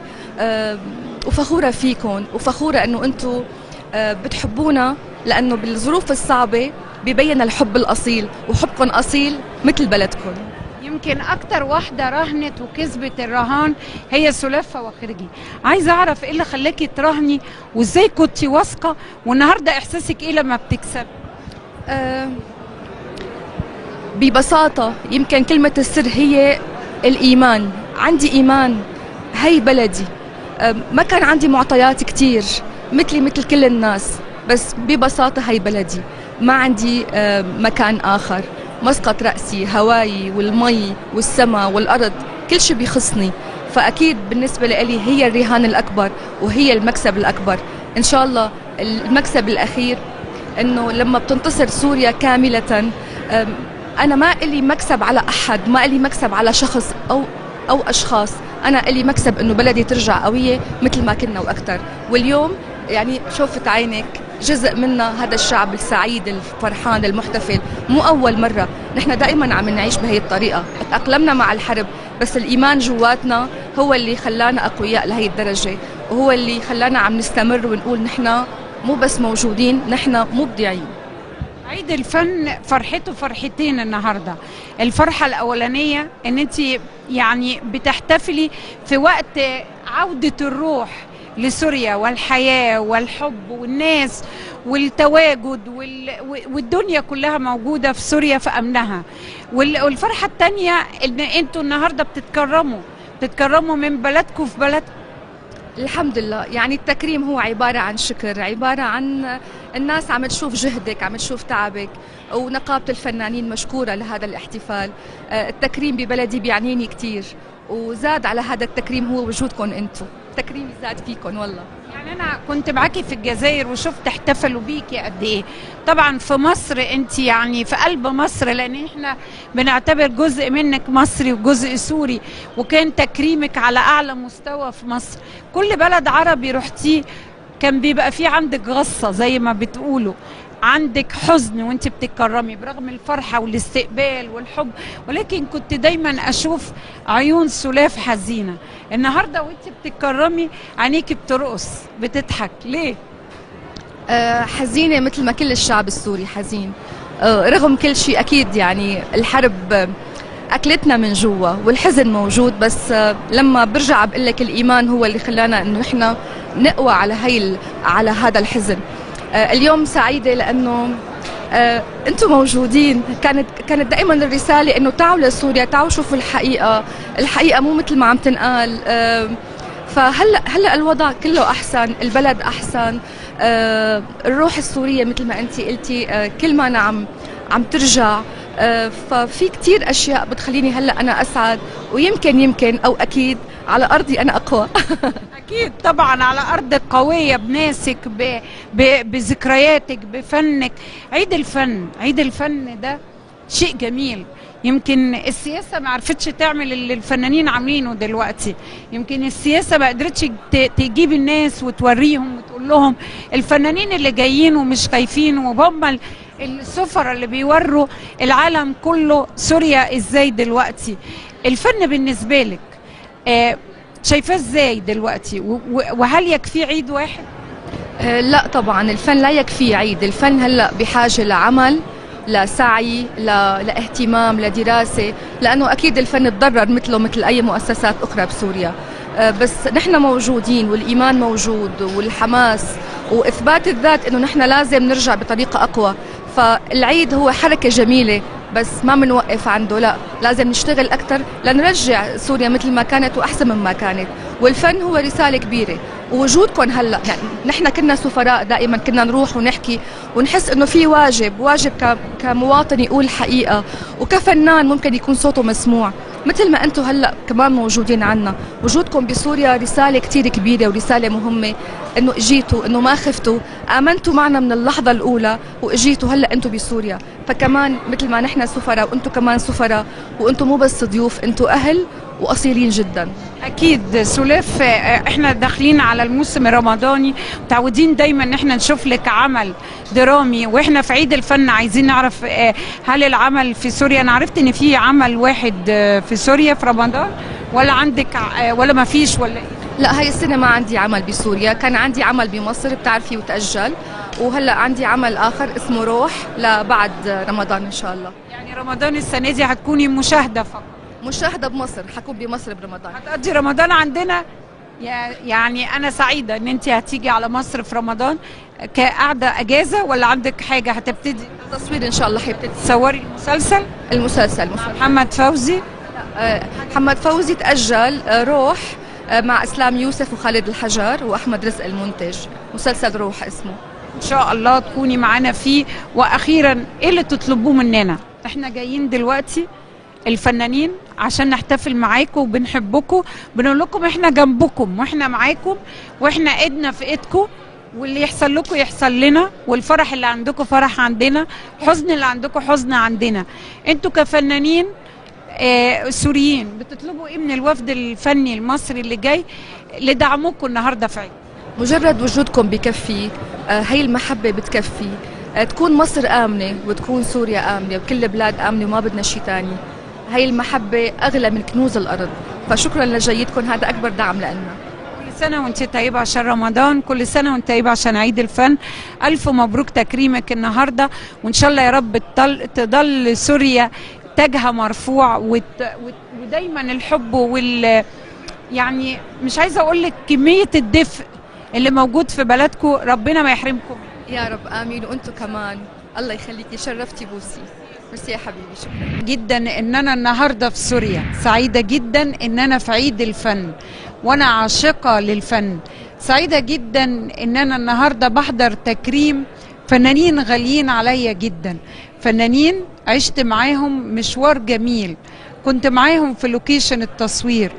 وفخورة فيكم وفخورة أنه أنتم بتحبونا لأنه بالظروف الصعبة ببين الحب الأصيل وحبكم أصيل مثل بلدكم يمكن أكتر واحدة رهنت وكسبت الرهان هي سلافة وخرجي عايزة أعرف إيه اللي خلاكي تراهني وإزاي كنتي واثقة والنهاردة إحساسك إيه لما بتكسب أه ببساطة يمكن كلمة السر هي الإيمان عندي إيمان هي بلدي أه ما كان عندي معطيات كتير مثلي مثل كل الناس بس ببساطة هي بلدي ما عندي مكان آخر مسقط رأسي هواي والمي والسماء والأرض كل شيء بيخصني فأكيد بالنسبة لي هي الرهان الأكبر وهي المكسب الأكبر إن شاء الله المكسب الأخير إنه لما بتنتصر سوريا كاملة أنا ما إلي مكسب على أحد ما إلي مكسب على شخص أو أو أشخاص أنا إلي مكسب إنه بلدي ترجع قوية مثل ما كنا وأكثر واليوم يعني شوفت عينك جزء منا هذا الشعب السعيد الفرحان المحتفل مو أول مرة نحن دائما عم نعيش بهي الطريقة تأقلمنا مع الحرب بس الإيمان جواتنا هو اللي خلانا أقوياء لهي الدرجة وهو اللي خلانا عم نستمر ونقول نحن مو بس موجودين نحن مبدعين عيد الفن فرحته فرحتين النهارده الفرحه الاولانيه ان انت يعني بتحتفلي في وقت عوده الروح لسوريا والحياة والحب والناس والتواجد والدنيا كلها موجودة في سوريا في أمنها والفرحة التانية إن أنتوا النهاردة بتتكرموا بتتكرموا من بلدكم في بلد الحمد لله يعني التكريم هو عبارة عن شكر عبارة عن الناس عم تشوف جهدك عم تشوف تعبك ونقابة الفنانين مشكورة لهذا الاحتفال التكريم ببلدي بيعنيني كتير وزاد على هذا التكريم هو وجودكم انتم تكريمي زاد فيكم والله يعني انا كنت معاكي في الجزائر وشفت احتفلوا بيكي قد ايه طبعا في مصر انت يعني في قلب مصر لان احنا بنعتبر جزء منك مصري وجزء سوري وكان تكريمك على اعلى مستوى في مصر كل بلد عربي رحتيه كان بيبقى في عندك غصه زي ما بتقولوا عندك حزن وانت بتتكرمي برغم الفرحه والاستقبال والحب ولكن كنت دايما اشوف عيون سلاف حزينه النهارده وانت بتتكرمي عينيكي بترقص بتضحك ليه آه، حزينة مثل ما كل الشعب السوري حزين آه، رغم كل شيء أكيد يعني الحرب آه، أكلتنا من جوا والحزن موجود بس آه، لما برجع بقول لك الإيمان هو اللي خلانا إنه إحنا نقوى على هي ال- على هذا الحزن آه، اليوم سعيدة لأنه آه، انتم موجودين كانت كانت دائما الرساله انه تعالوا لسوريا تعالوا شوفوا الحقيقه الحقيقه مو مثل ما عم تنقال آه، فهلا هلا الوضع كله احسن البلد احسن آه، الروح السوريه مثل ما انت قلتي آه، كل ما أنا عم عم ترجع آه، ففي كتير اشياء بتخليني هلا انا اسعد ويمكن يمكن او اكيد على ارضي انا اقوى اكيد طبعا على ارضك قويه بناسك ب... ب... بذكرياتك بفنك عيد الفن عيد الفن ده شيء جميل يمكن السياسه ما عرفتش تعمل اللي الفنانين عاملينه دلوقتي يمكن السياسه ما قدرتش ت- تجيب الناس وتوريهم وتقول لهم الفنانين اللي جايين ومش خايفين وهم ال- السفراء اللي بيوروا العالم كله سوريا ازاي دلوقتي الفن بالنسبه لك آه، شايفاه ازاي دلوقتي و- و- وهل يكفي عيد واحد آه، لا طبعا الفن لا يكفي عيد الفن هلا بحاجه لعمل لسعي ل... لاهتمام لدراسه لانه اكيد الفن تضرر مثله مثل اي مؤسسات اخرى بسوريا آه، بس نحن موجودين والايمان موجود والحماس واثبات الذات انه نحن لازم نرجع بطريقه اقوى فالعيد هو حركه جميله بس ما بنوقف عنده لا لازم نشتغل اكثر لنرجع سوريا مثل ما كانت واحسن مما كانت والفن هو رساله كبيره ووجودكم هلا يعني نحن كنا سفراء دائما كنا نروح ونحكي ونحس انه في واجب واجب ك- كمواطن يقول حقيقه وكفنان ممكن يكون صوته مسموع مثل ما انتم هلا كمان موجودين عنا وجودكم بسوريا رساله كتير كبيره ورساله مهمه انه اجيتوا انه ما خفتوا امنتوا معنا من اللحظه الاولى واجيتوا هلا انتم بسوريا فكمان مثل ما نحن سفراء وانتم كمان سفراء وانتم مو بس ضيوف انتم اهل واصيلين جدا اكيد سلاف آه، احنا داخلين على الموسم الرمضاني متعودين دايما ان احنا نشوف لك عمل درامي واحنا في عيد الفن عايزين نعرف آه، هل العمل في سوريا انا عرفت ان في عمل واحد آه، في سوريا في رمضان ولا عندك آه، ولا ما فيش ولا ايه لا هاي السنة ما عندي عمل بسوريا كان عندي عمل بمصر بتعرفي وتأجل وهلا عندي عمل آخر اسمه روح لبعد رمضان إن شاء الله يعني رمضان السنه دي هتكوني مشاهده فقط مشاهدة بمصر حكون بمصر برمضان هتقضي رمضان عندنا يا- يعني انا سعيده ان انت هتيجي على مصر في رمضان كقعده اجازه ولا عندك حاجه هتبتدي التصوير ان شاء الله حيبتدي تصوري المسلسل المسلسل مسلسل محمد فوزي آه، محمد فوزي تأجل آه، روح آه، مع اسلام يوسف وخالد الحجار واحمد رزق المنتج مسلسل روح اسمه ان شاء الله تكوني معانا فيه واخيرا ايه اللي تطلبوه مننا احنا جايين دلوقتي الفنانين عشان نحتفل معاكم وبنحبكم بنقول لكم احنا جنبكم واحنا معاكم واحنا ايدنا في ايدكم واللي يحصل لكم يحصل لنا والفرح اللي عندكم فرح عندنا حزن اللي عندكم حزن عندنا انتوا كفنانين آه سوريين بتطلبوا ايه من الوفد الفني المصري اللي جاي لدعمكم النهارده في عيد مجرد وجودكم بكفي آه، هي المحبة بتكفي آه، تكون مصر آمنة وتكون سوريا آمنة وكل البلاد آمنة وما بدنا شيء تاني هي المحبة أغلى من كنوز الأرض فشكرا لجيتكم هذا أكبر دعم لنا كل سنة وانت طيبة عشان رمضان كل سنة وانت طيبة عشان عيد الفن ألف مبروك تكريمك النهاردة وإن شاء الله يا رب تضل, تضل سوريا تاجها مرفوع وت... وت... ودايما الحب وال يعني مش عايزة أقول لك كمية الدفء اللي موجود في بلدكم ربنا ما يحرمكم يا رب آمين وأنتم كمان الله يخليكي شرفتي بوسي ميرسي يا حبيبي شكرا جدا ان انا النهارده في سوريا سعيده جدا ان انا في عيد الفن وانا عاشقه للفن سعيده جدا ان انا النهارده بحضر تكريم فنانين غاليين عليا جدا فنانين عشت معاهم مشوار جميل كنت معاهم في لوكيشن التصوير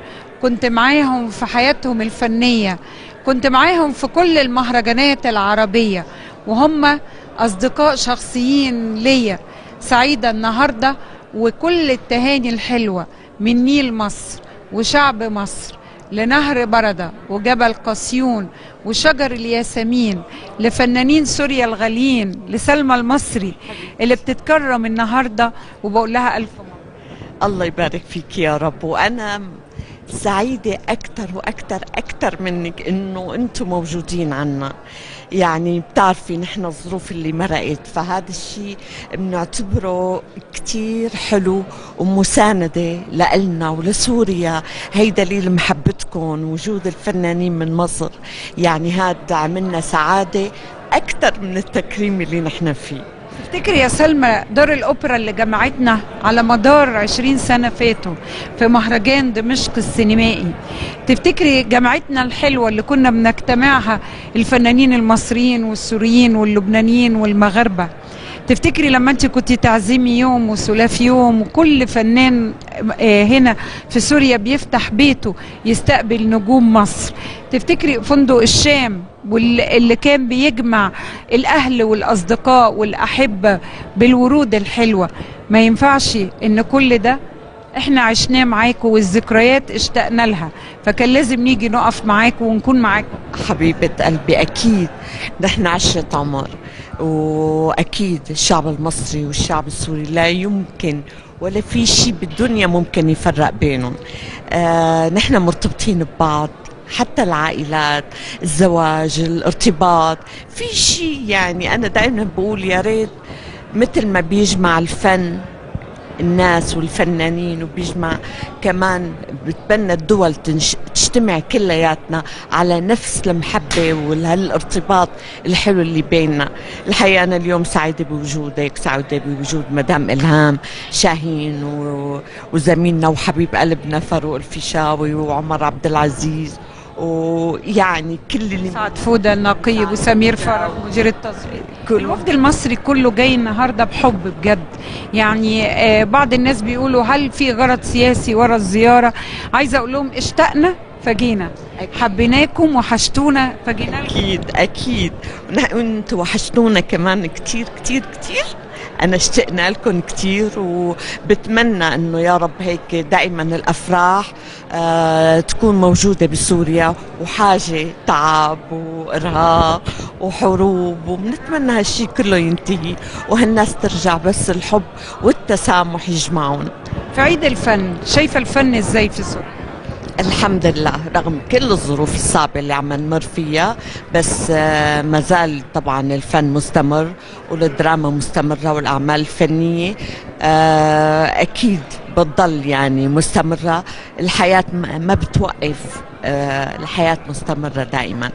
كنت معاهم في حياتهم الفنية كنت معاهم في كل المهرجانات العربية وهم أصدقاء شخصيين ليا سعيدة النهاردة وكل التهاني الحلوة من نيل مصر وشعب مصر لنهر بردة وجبل قسيون وشجر الياسمين لفنانين سوريا الغاليين لسلمى المصري اللي بتتكرم النهاردة وبقول لها ألف مرة الله يبارك فيك يا رب وانا سعيدة أكثر وأكثر أكثر منك إنه أنتم موجودين عنا يعني بتعرفي نحن الظروف اللي مرقت فهذا الشيء بنعتبره كتير حلو ومساندة لإلنا ولسوريا هي دليل محبتكم وجود الفنانين من مصر يعني هذا عملنا سعادة أكثر من التكريم اللي نحن فيه تفتكري يا سلمى دار الأوبرا اللي جمعتنا على مدار 20 سنة فاتوا في مهرجان دمشق السينمائي تفتكري جمعتنا الحلوة اللي كنا بنجتمعها الفنانين المصريين والسوريين واللبنانيين والمغاربة تفتكري لما انت كنت تعزمي يوم وسلاف يوم وكل فنان آه، هنا في سوريا بيفتح بيته يستقبل نجوم مصر تفتكري فندق الشام واللي كان بيجمع الاهل والاصدقاء والاحبه بالورود الحلوه ما ينفعش ان كل ده احنا عشناه معاكم والذكريات اشتقنا لها فكان لازم نيجي نقف معاكم ونكون معاكم حبيبة قلبي أكيد نحن عشرة عمر وأكيد الشعب المصري والشعب السوري لا يمكن ولا في شيء بالدنيا ممكن يفرق بينهم آه نحن مرتبطين ببعض حتى العائلات الزواج الارتباط في شيء يعني أنا دائما بقول يا ريت مثل ما بيجمع الفن الناس والفنانين وبيجمع كمان بتبنى الدول تنش... تجتمع كلياتنا على نفس المحبة وهالارتباط الحلو اللي بيننا الحقيقة أنا اليوم سعيدة بوجودك سعيدة بوجود مدام إلهام شاهين و... وزميلنا وحبيب قلبنا فاروق الفيشاوي وعمر عبد العزيز ويعني كل اللي سعد فودة النقيب وسمير فرج مدير التصوير الوفد المصري كله جاي النهارده بحب بجد يعني آه بعض الناس بيقولوا هل في غرض سياسي ورا الزياره عايزه اقول لهم اشتقنا فجينا حبيناكم وحشتونا فجينا لكم. أكيد أكيد وأنتوا وحشتونا كمان كتير كتير كتير أنا اشتقنا لكم كتير وبتمنى أنه يا رب هيك دائما الأفراح آه تكون موجودة بسوريا وحاجة تعب وإرهاق وحروب وبنتمنى هالشي كله ينتهي وهالناس ترجع بس الحب والتسامح يجمعون في عيد الفن شايفه الفن ازاي في سوريا الحمد لله رغم كل الظروف الصعبة اللي عم نمر فيها بس آه، ما زال طبعا الفن مستمر والدراما مستمرة والأعمال الفنية آه، أكيد بتضل يعني مستمرة الحياة ما ما بتوقف آه، الحياة مستمرة دائما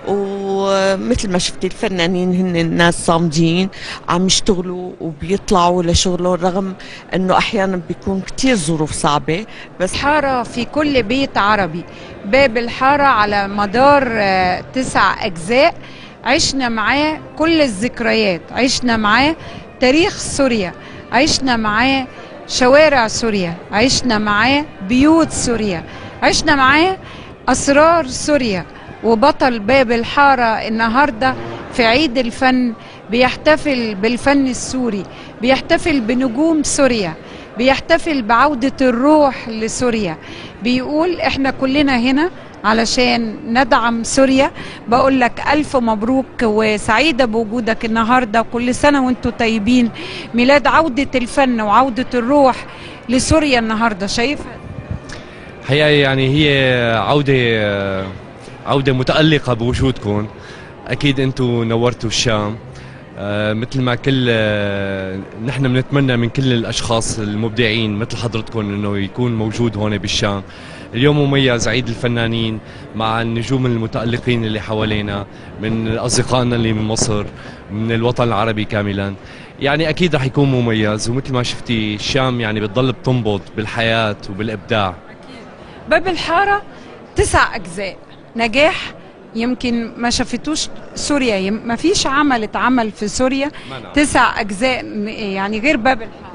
ومثل ما شفتي الفنانين هن الناس صامدين عم يشتغلوا وبيطلعوا لشغلهم رغم انه احيانا بيكون كتير ظروف صعبة بس حارة في كل بيت عربي باب الحارة على مدار آه، تسع أجزاء عشنا معاه كل الذكريات عشنا معاه تاريخ سوريا عشنا معاه شوارع سوريا عشنا معاه بيوت سوريا عشنا معاه أسرار سوريا وبطل باب الحارة النهاردة في عيد الفن بيحتفل بالفن السوري بيحتفل بنجوم سوريا بيحتفل بعودة الروح لسوريا بيقول احنا كلنا هنا علشان ندعم سوريا بقول لك ألف مبروك وسعيدة بوجودك النهاردة كل سنة وانتم طيبين ميلاد عودة الفن وعودة الروح لسوريا النهاردة شايفها حقيقة يعني هي عودة عودة متألقة بوجودكم أكيد أنتم نورتوا الشام آه، مثل ما كل آه، نحن بنتمنى من كل الاشخاص المبدعين مثل حضرتكم انه يكون موجود هون بالشام اليوم مميز عيد الفنانين مع النجوم المتألقين اللي حوالينا من اصدقائنا اللي من مصر من الوطن العربي كاملا يعني اكيد رح يكون مميز ومثل ما شفتي الشام يعني بتضل بتنبض بالحياه وبالابداع باب الحارة تسع أجزاء نجاح يمكن ما شافتوش سوريا يم- ما فيش عمل اتعمل في سوريا ما نعم. تسع أجزاء م- يعني غير باب الحارة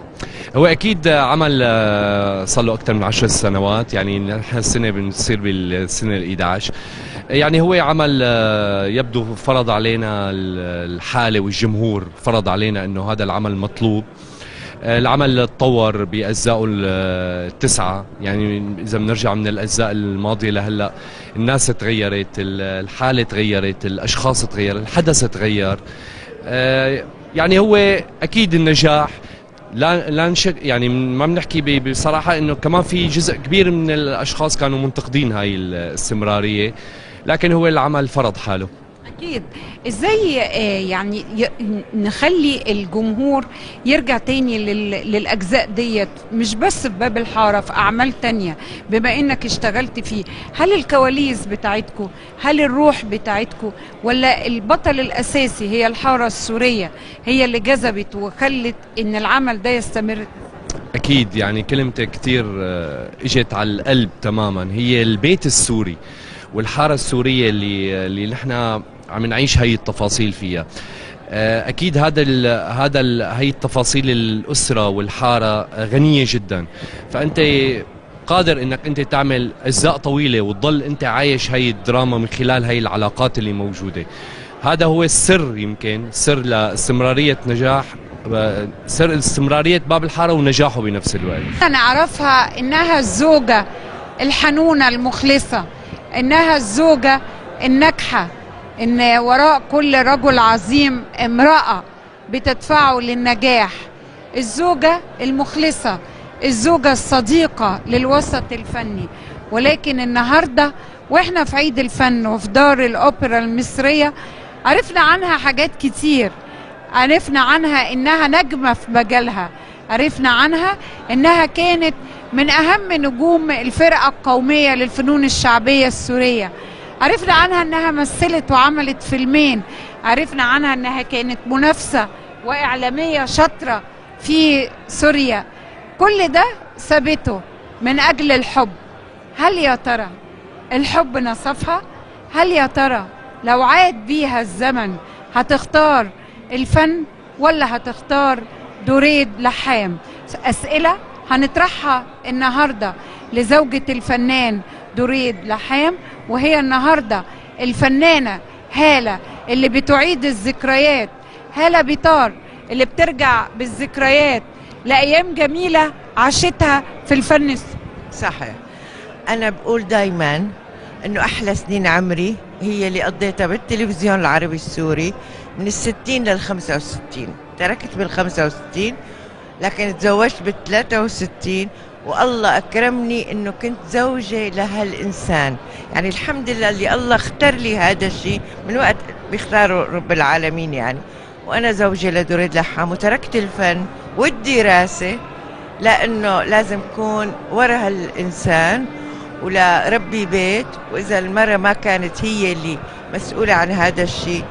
هو اكيد عمل آه، صار له اكثر من عشر سنوات يعني نحن السنه بنصير بالسنه ال 11 يعني هو عمل آه، يبدو فرض علينا ال- الحاله والجمهور فرض علينا انه هذا العمل مطلوب آه، العمل تطور باجزائه ال- التسعه يعني اذا بنرجع من الاجزاء الماضيه لهلا الناس تغيرت ال- الحاله تغيرت الاشخاص تغير الحدث تغير آه، يعني هو اكيد النجاح لا لا نشك يعني ما بنحكي ب- بصراحه انه كمان في جزء كبير من الاشخاص كانوا منتقدين هاي الاستمراريه لكن هو العمل فرض حاله اكيد ازاي آه، يعني ي- نخلي الجمهور يرجع تاني لل- للاجزاء ديت مش بس في باب الحاره في اعمال تانية بما انك اشتغلت فيه هل الكواليس بتاعتكم هل الروح بتاعتكم ولا البطل الاساسي هي الحاره السوريه هي اللي جذبت وخلت ان العمل ده يستمر اكيد يعني كلمتك كثير اجت على القلب تماما هي البيت السوري والحاره السوريه اللي اللي نحن عم نعيش هي التفاصيل فيها آه، اكيد هذا ال هذا ال هي التفاصيل الاسره والحاره غنيه جدا فانت قادر انك انت تعمل اجزاء طويله وتضل انت عايش هي الدراما من خلال هي العلاقات اللي موجوده هذا هو السر يمكن سر لاستمراريه نجاح آه، سر استمراريه باب الحاره ونجاحه بنفس الوقت انا اعرفها انها الزوجه الحنونه المخلصه انها الزوجه الناجحه ان وراء كل رجل عظيم امراه بتدفعه للنجاح الزوجه المخلصه الزوجه الصديقه للوسط الفني ولكن النهارده واحنا في عيد الفن وفي دار الاوبرا المصريه عرفنا عنها حاجات كتير عرفنا عنها انها نجمه في مجالها عرفنا عنها انها كانت من اهم نجوم الفرقه القوميه للفنون الشعبيه السوريه عرفنا عنها انها مثلت وعملت فيلمين عرفنا عنها انها كانت منافسه واعلاميه شاطره في سوريا كل ده سابته من اجل الحب هل يا ترى الحب نصفها هل يا ترى لو عاد بيها الزمن هتختار الفن ولا هتختار دريد لحام أسئلة هنطرحها النهاردة لزوجة الفنان دريد لحام وهي النهاردة الفنانة هالة اللي بتعيد الذكريات هالة بيطار اللي بترجع بالذكريات لأيام جميلة عاشتها في الفن السوري. صحيح أنا بقول دايما إنه أحلى سنين عمري هي اللي قضيتها بالتلفزيون العربي السوري من الستين للخمسة وستين تركت بالخمسة وستين لكن تزوجت بالثلاثة وستين والله أكرمني إنه كنت زوجة لهالإنسان يعني الحمد لله اللي الله اختار لي هذا الشيء من وقت بيختاروا رب العالمين يعني وأنا زوجة لدريد لحام وتركت الفن والدراسة لأنه لازم كون ورا هالإنسان ولا ربي بيت وإذا المرأة ما كانت هي اللي مسؤولة عن هذا الشيء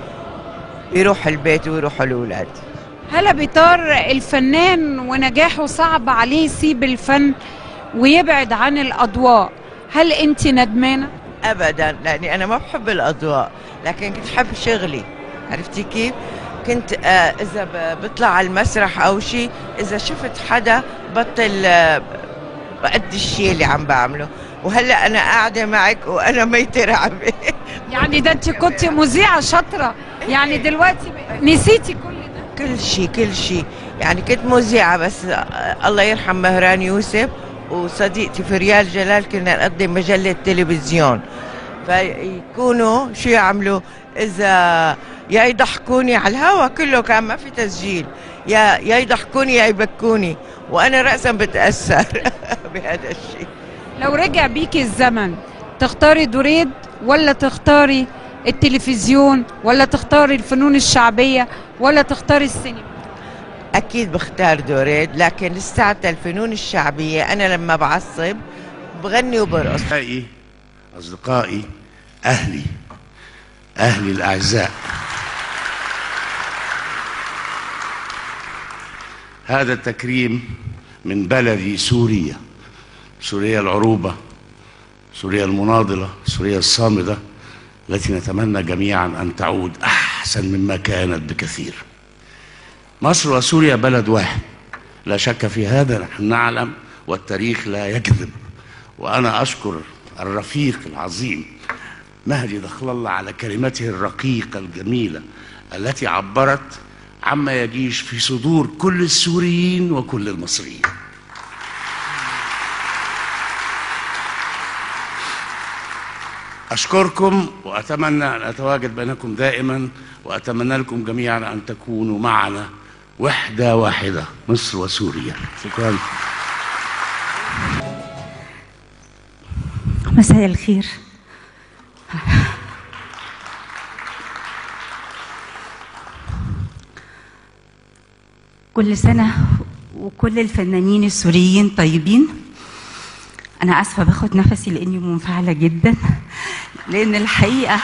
يروح البيت ويروحوا الأولاد هلا بيطار الفنان ونجاحه صعب عليه يسيب الفن ويبعد عن الأضواء هل أنت ندمانة؟ ابدا لاني انا ما بحب الاضواء لكن كنت بحب شغلي عرفتي كيف كنت آه اذا ب- بطلع على المسرح او شيء اذا شفت حدا بطل آه بأدي الشيء اللي عم بعمله وهلا انا قاعده معك وانا ميته رعبه يعني ده أنت كنت مذيعة شاطرة يعني دلوقتي نسيتي كل ده كل شيء كل شيء يعني كنت مذيعه بس آه الله يرحم مهران يوسف وصديقتي في ريال جلال كنا نقدم مجله تلفزيون فيكونوا شو يعملوا اذا يا يضحكوني على الهوا كله كان ما في تسجيل يا يا يضحكوني يا يبكوني وانا راسا بتاثر بهذا الشيء لو رجع بيكي الزمن تختاري دريد ولا تختاري التلفزيون ولا تختاري الفنون الشعبية ولا تختاري السينما اكيد بختار دوريد لكن لساتها الفنون الشعبيه انا لما بعصب بغني وبرقص أصدقائي أصدقائي أهلي أهلي الأعزاء هذا التكريم من بلدي سوريا سوريا العروبة سوريا المناضلة سوريا الصامدة التي نتمنى جميعا أن تعود أحسن مما كانت بكثير مصر وسوريا بلد واحد لا شك في هذا نحن نعلم والتاريخ لا يكذب وأنا أشكر الرفيق العظيم مهدي دخل الله على كلمته الرقيقة الجميلة التي عبرت عما يجيش في صدور كل السوريين وكل المصريين أشكركم وأتمنى أن أتواجد بينكم دائما وأتمنى لكم جميعا أن تكونوا معنا وحدة واحدة مصر وسوريا شكرا مساء الخير كل سنة وكل الفنانين السوريين طيبين أنا آسفة باخد نفسي لأني منفعلة جدا لأن الحقيقة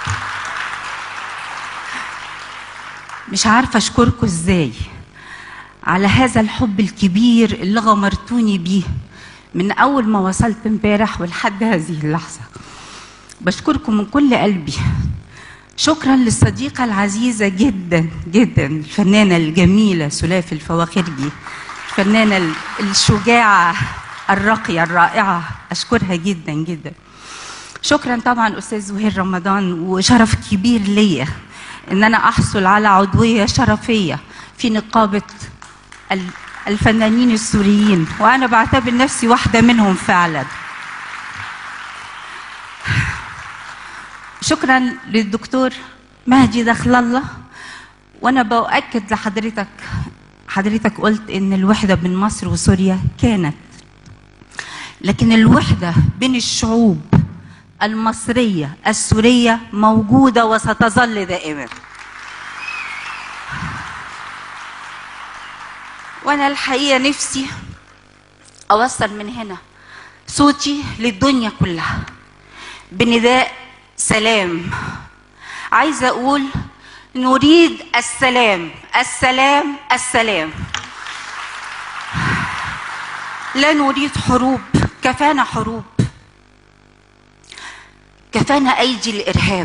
مش عارفة أشكركم إزاي على هذا الحب الكبير اللي غمرتوني بيه من أول ما وصلت امبارح ولحد هذه اللحظة بشكركم من كل قلبي شكرا للصديقة العزيزة جدا جدا الفنانة الجميلة سلاف الفواخرجي الفنانة الشجاعة الراقية الرائعة أشكرها جدا جدا شكرا طبعا أستاذ زهير رمضان وشرف كبير ليا إن أنا أحصل على عضوية شرفية في نقابة ال- الفنانين السوريين وأنا بعتبر نفسي واحدة منهم فعلا شكرا للدكتور مهدي دخل الله وانا باكد لحضرتك حضرتك قلت ان الوحده بين مصر وسوريا كانت لكن الوحده بين الشعوب المصريه السوريه موجوده وستظل دائما وانا الحقيقه نفسي اوصل من هنا صوتي للدنيا كلها بنداء سلام عايزه اقول نريد السلام السلام السلام لا نريد حروب كفانا حروب كفانا ايدي الارهاب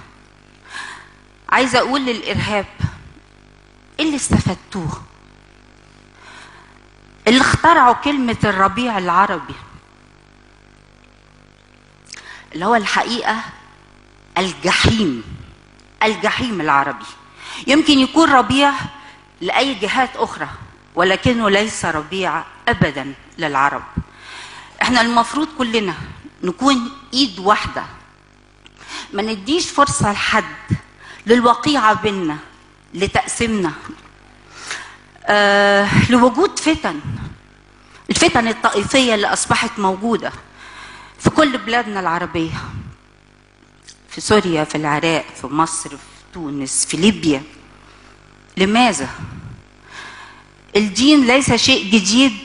عايزه اقول للارهاب ايه اللي استفدتوه اللي اخترعوا كلمه الربيع العربي اللي هو الحقيقه الجحيم الجحيم العربي يمكن يكون ربيع لاي جهات اخرى ولكنه ليس ربيع ابدا للعرب احنا المفروض كلنا نكون ايد واحده ما نديش فرصه لحد للوقيعه بينا لتقسيمنا آه لوجود فتن الفتن الطائفيه اللي اصبحت موجوده في كل بلادنا العربيه في سوريا في العراق في مصر في تونس في ليبيا لماذا الدين ليس شيء جديد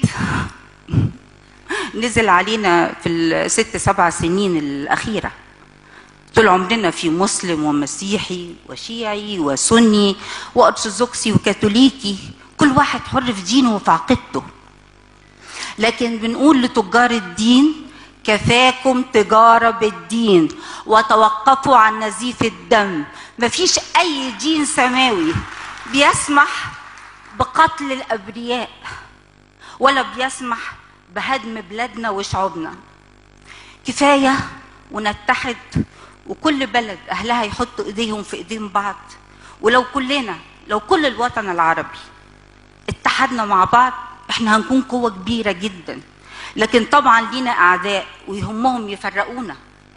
نزل علينا في الست سبع سنين الأخيرة طول عمرنا في مسلم ومسيحي وشيعي وسني وأرثوذكسي وكاثوليكي كل واحد حر في دينه وفي عقيدته لكن بنقول لتجار الدين كفاكم تجارة بالدين وتوقفوا عن نزيف الدم مفيش أي دين سماوي بيسمح بقتل الأبرياء ولا بيسمح بهدم بلادنا وشعوبنا كفاية ونتحد وكل بلد أهلها يحطوا إيديهم في إيدين بعض ولو كلنا لو كل الوطن العربي اتحدنا مع بعض احنا هنكون قوة كبيرة جدا لكن طبعا لينا أعداء ويهمهم يفرقونا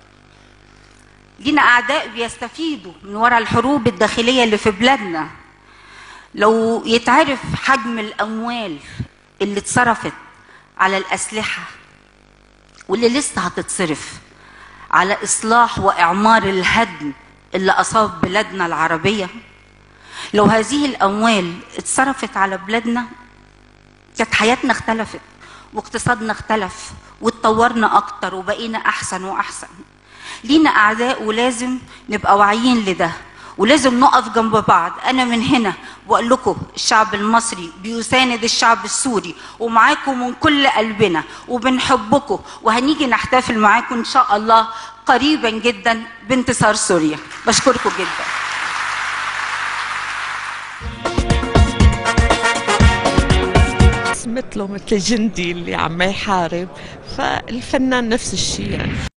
لينا أعداء بيستفيدوا من وراء الحروب الداخلية اللي في بلادنا لو يتعرف حجم الأموال اللي اتصرفت على الأسلحة واللي لسه هتتصرف على إصلاح وإعمار الهدم اللي أصاب بلادنا العربية لو هذه الأموال اتصرفت على بلادنا كانت حياتنا اختلفت واقتصادنا اختلف واتطورنا أكتر وبقينا أحسن وأحسن لينا أعداء ولازم نبقى واعيين لده ولازم نقف جنب بعض انا من هنا بقول لكم الشعب المصري بيساند الشعب السوري ومعاكم من كل قلبنا وبنحبكم وهنيجي نحتفل معاكم ان شاء الله قريبا جدا بانتصار سوريا بشكركم جدا مثله مثل الجندي اللي عم يحارب فالفنان نفس الشيء يعني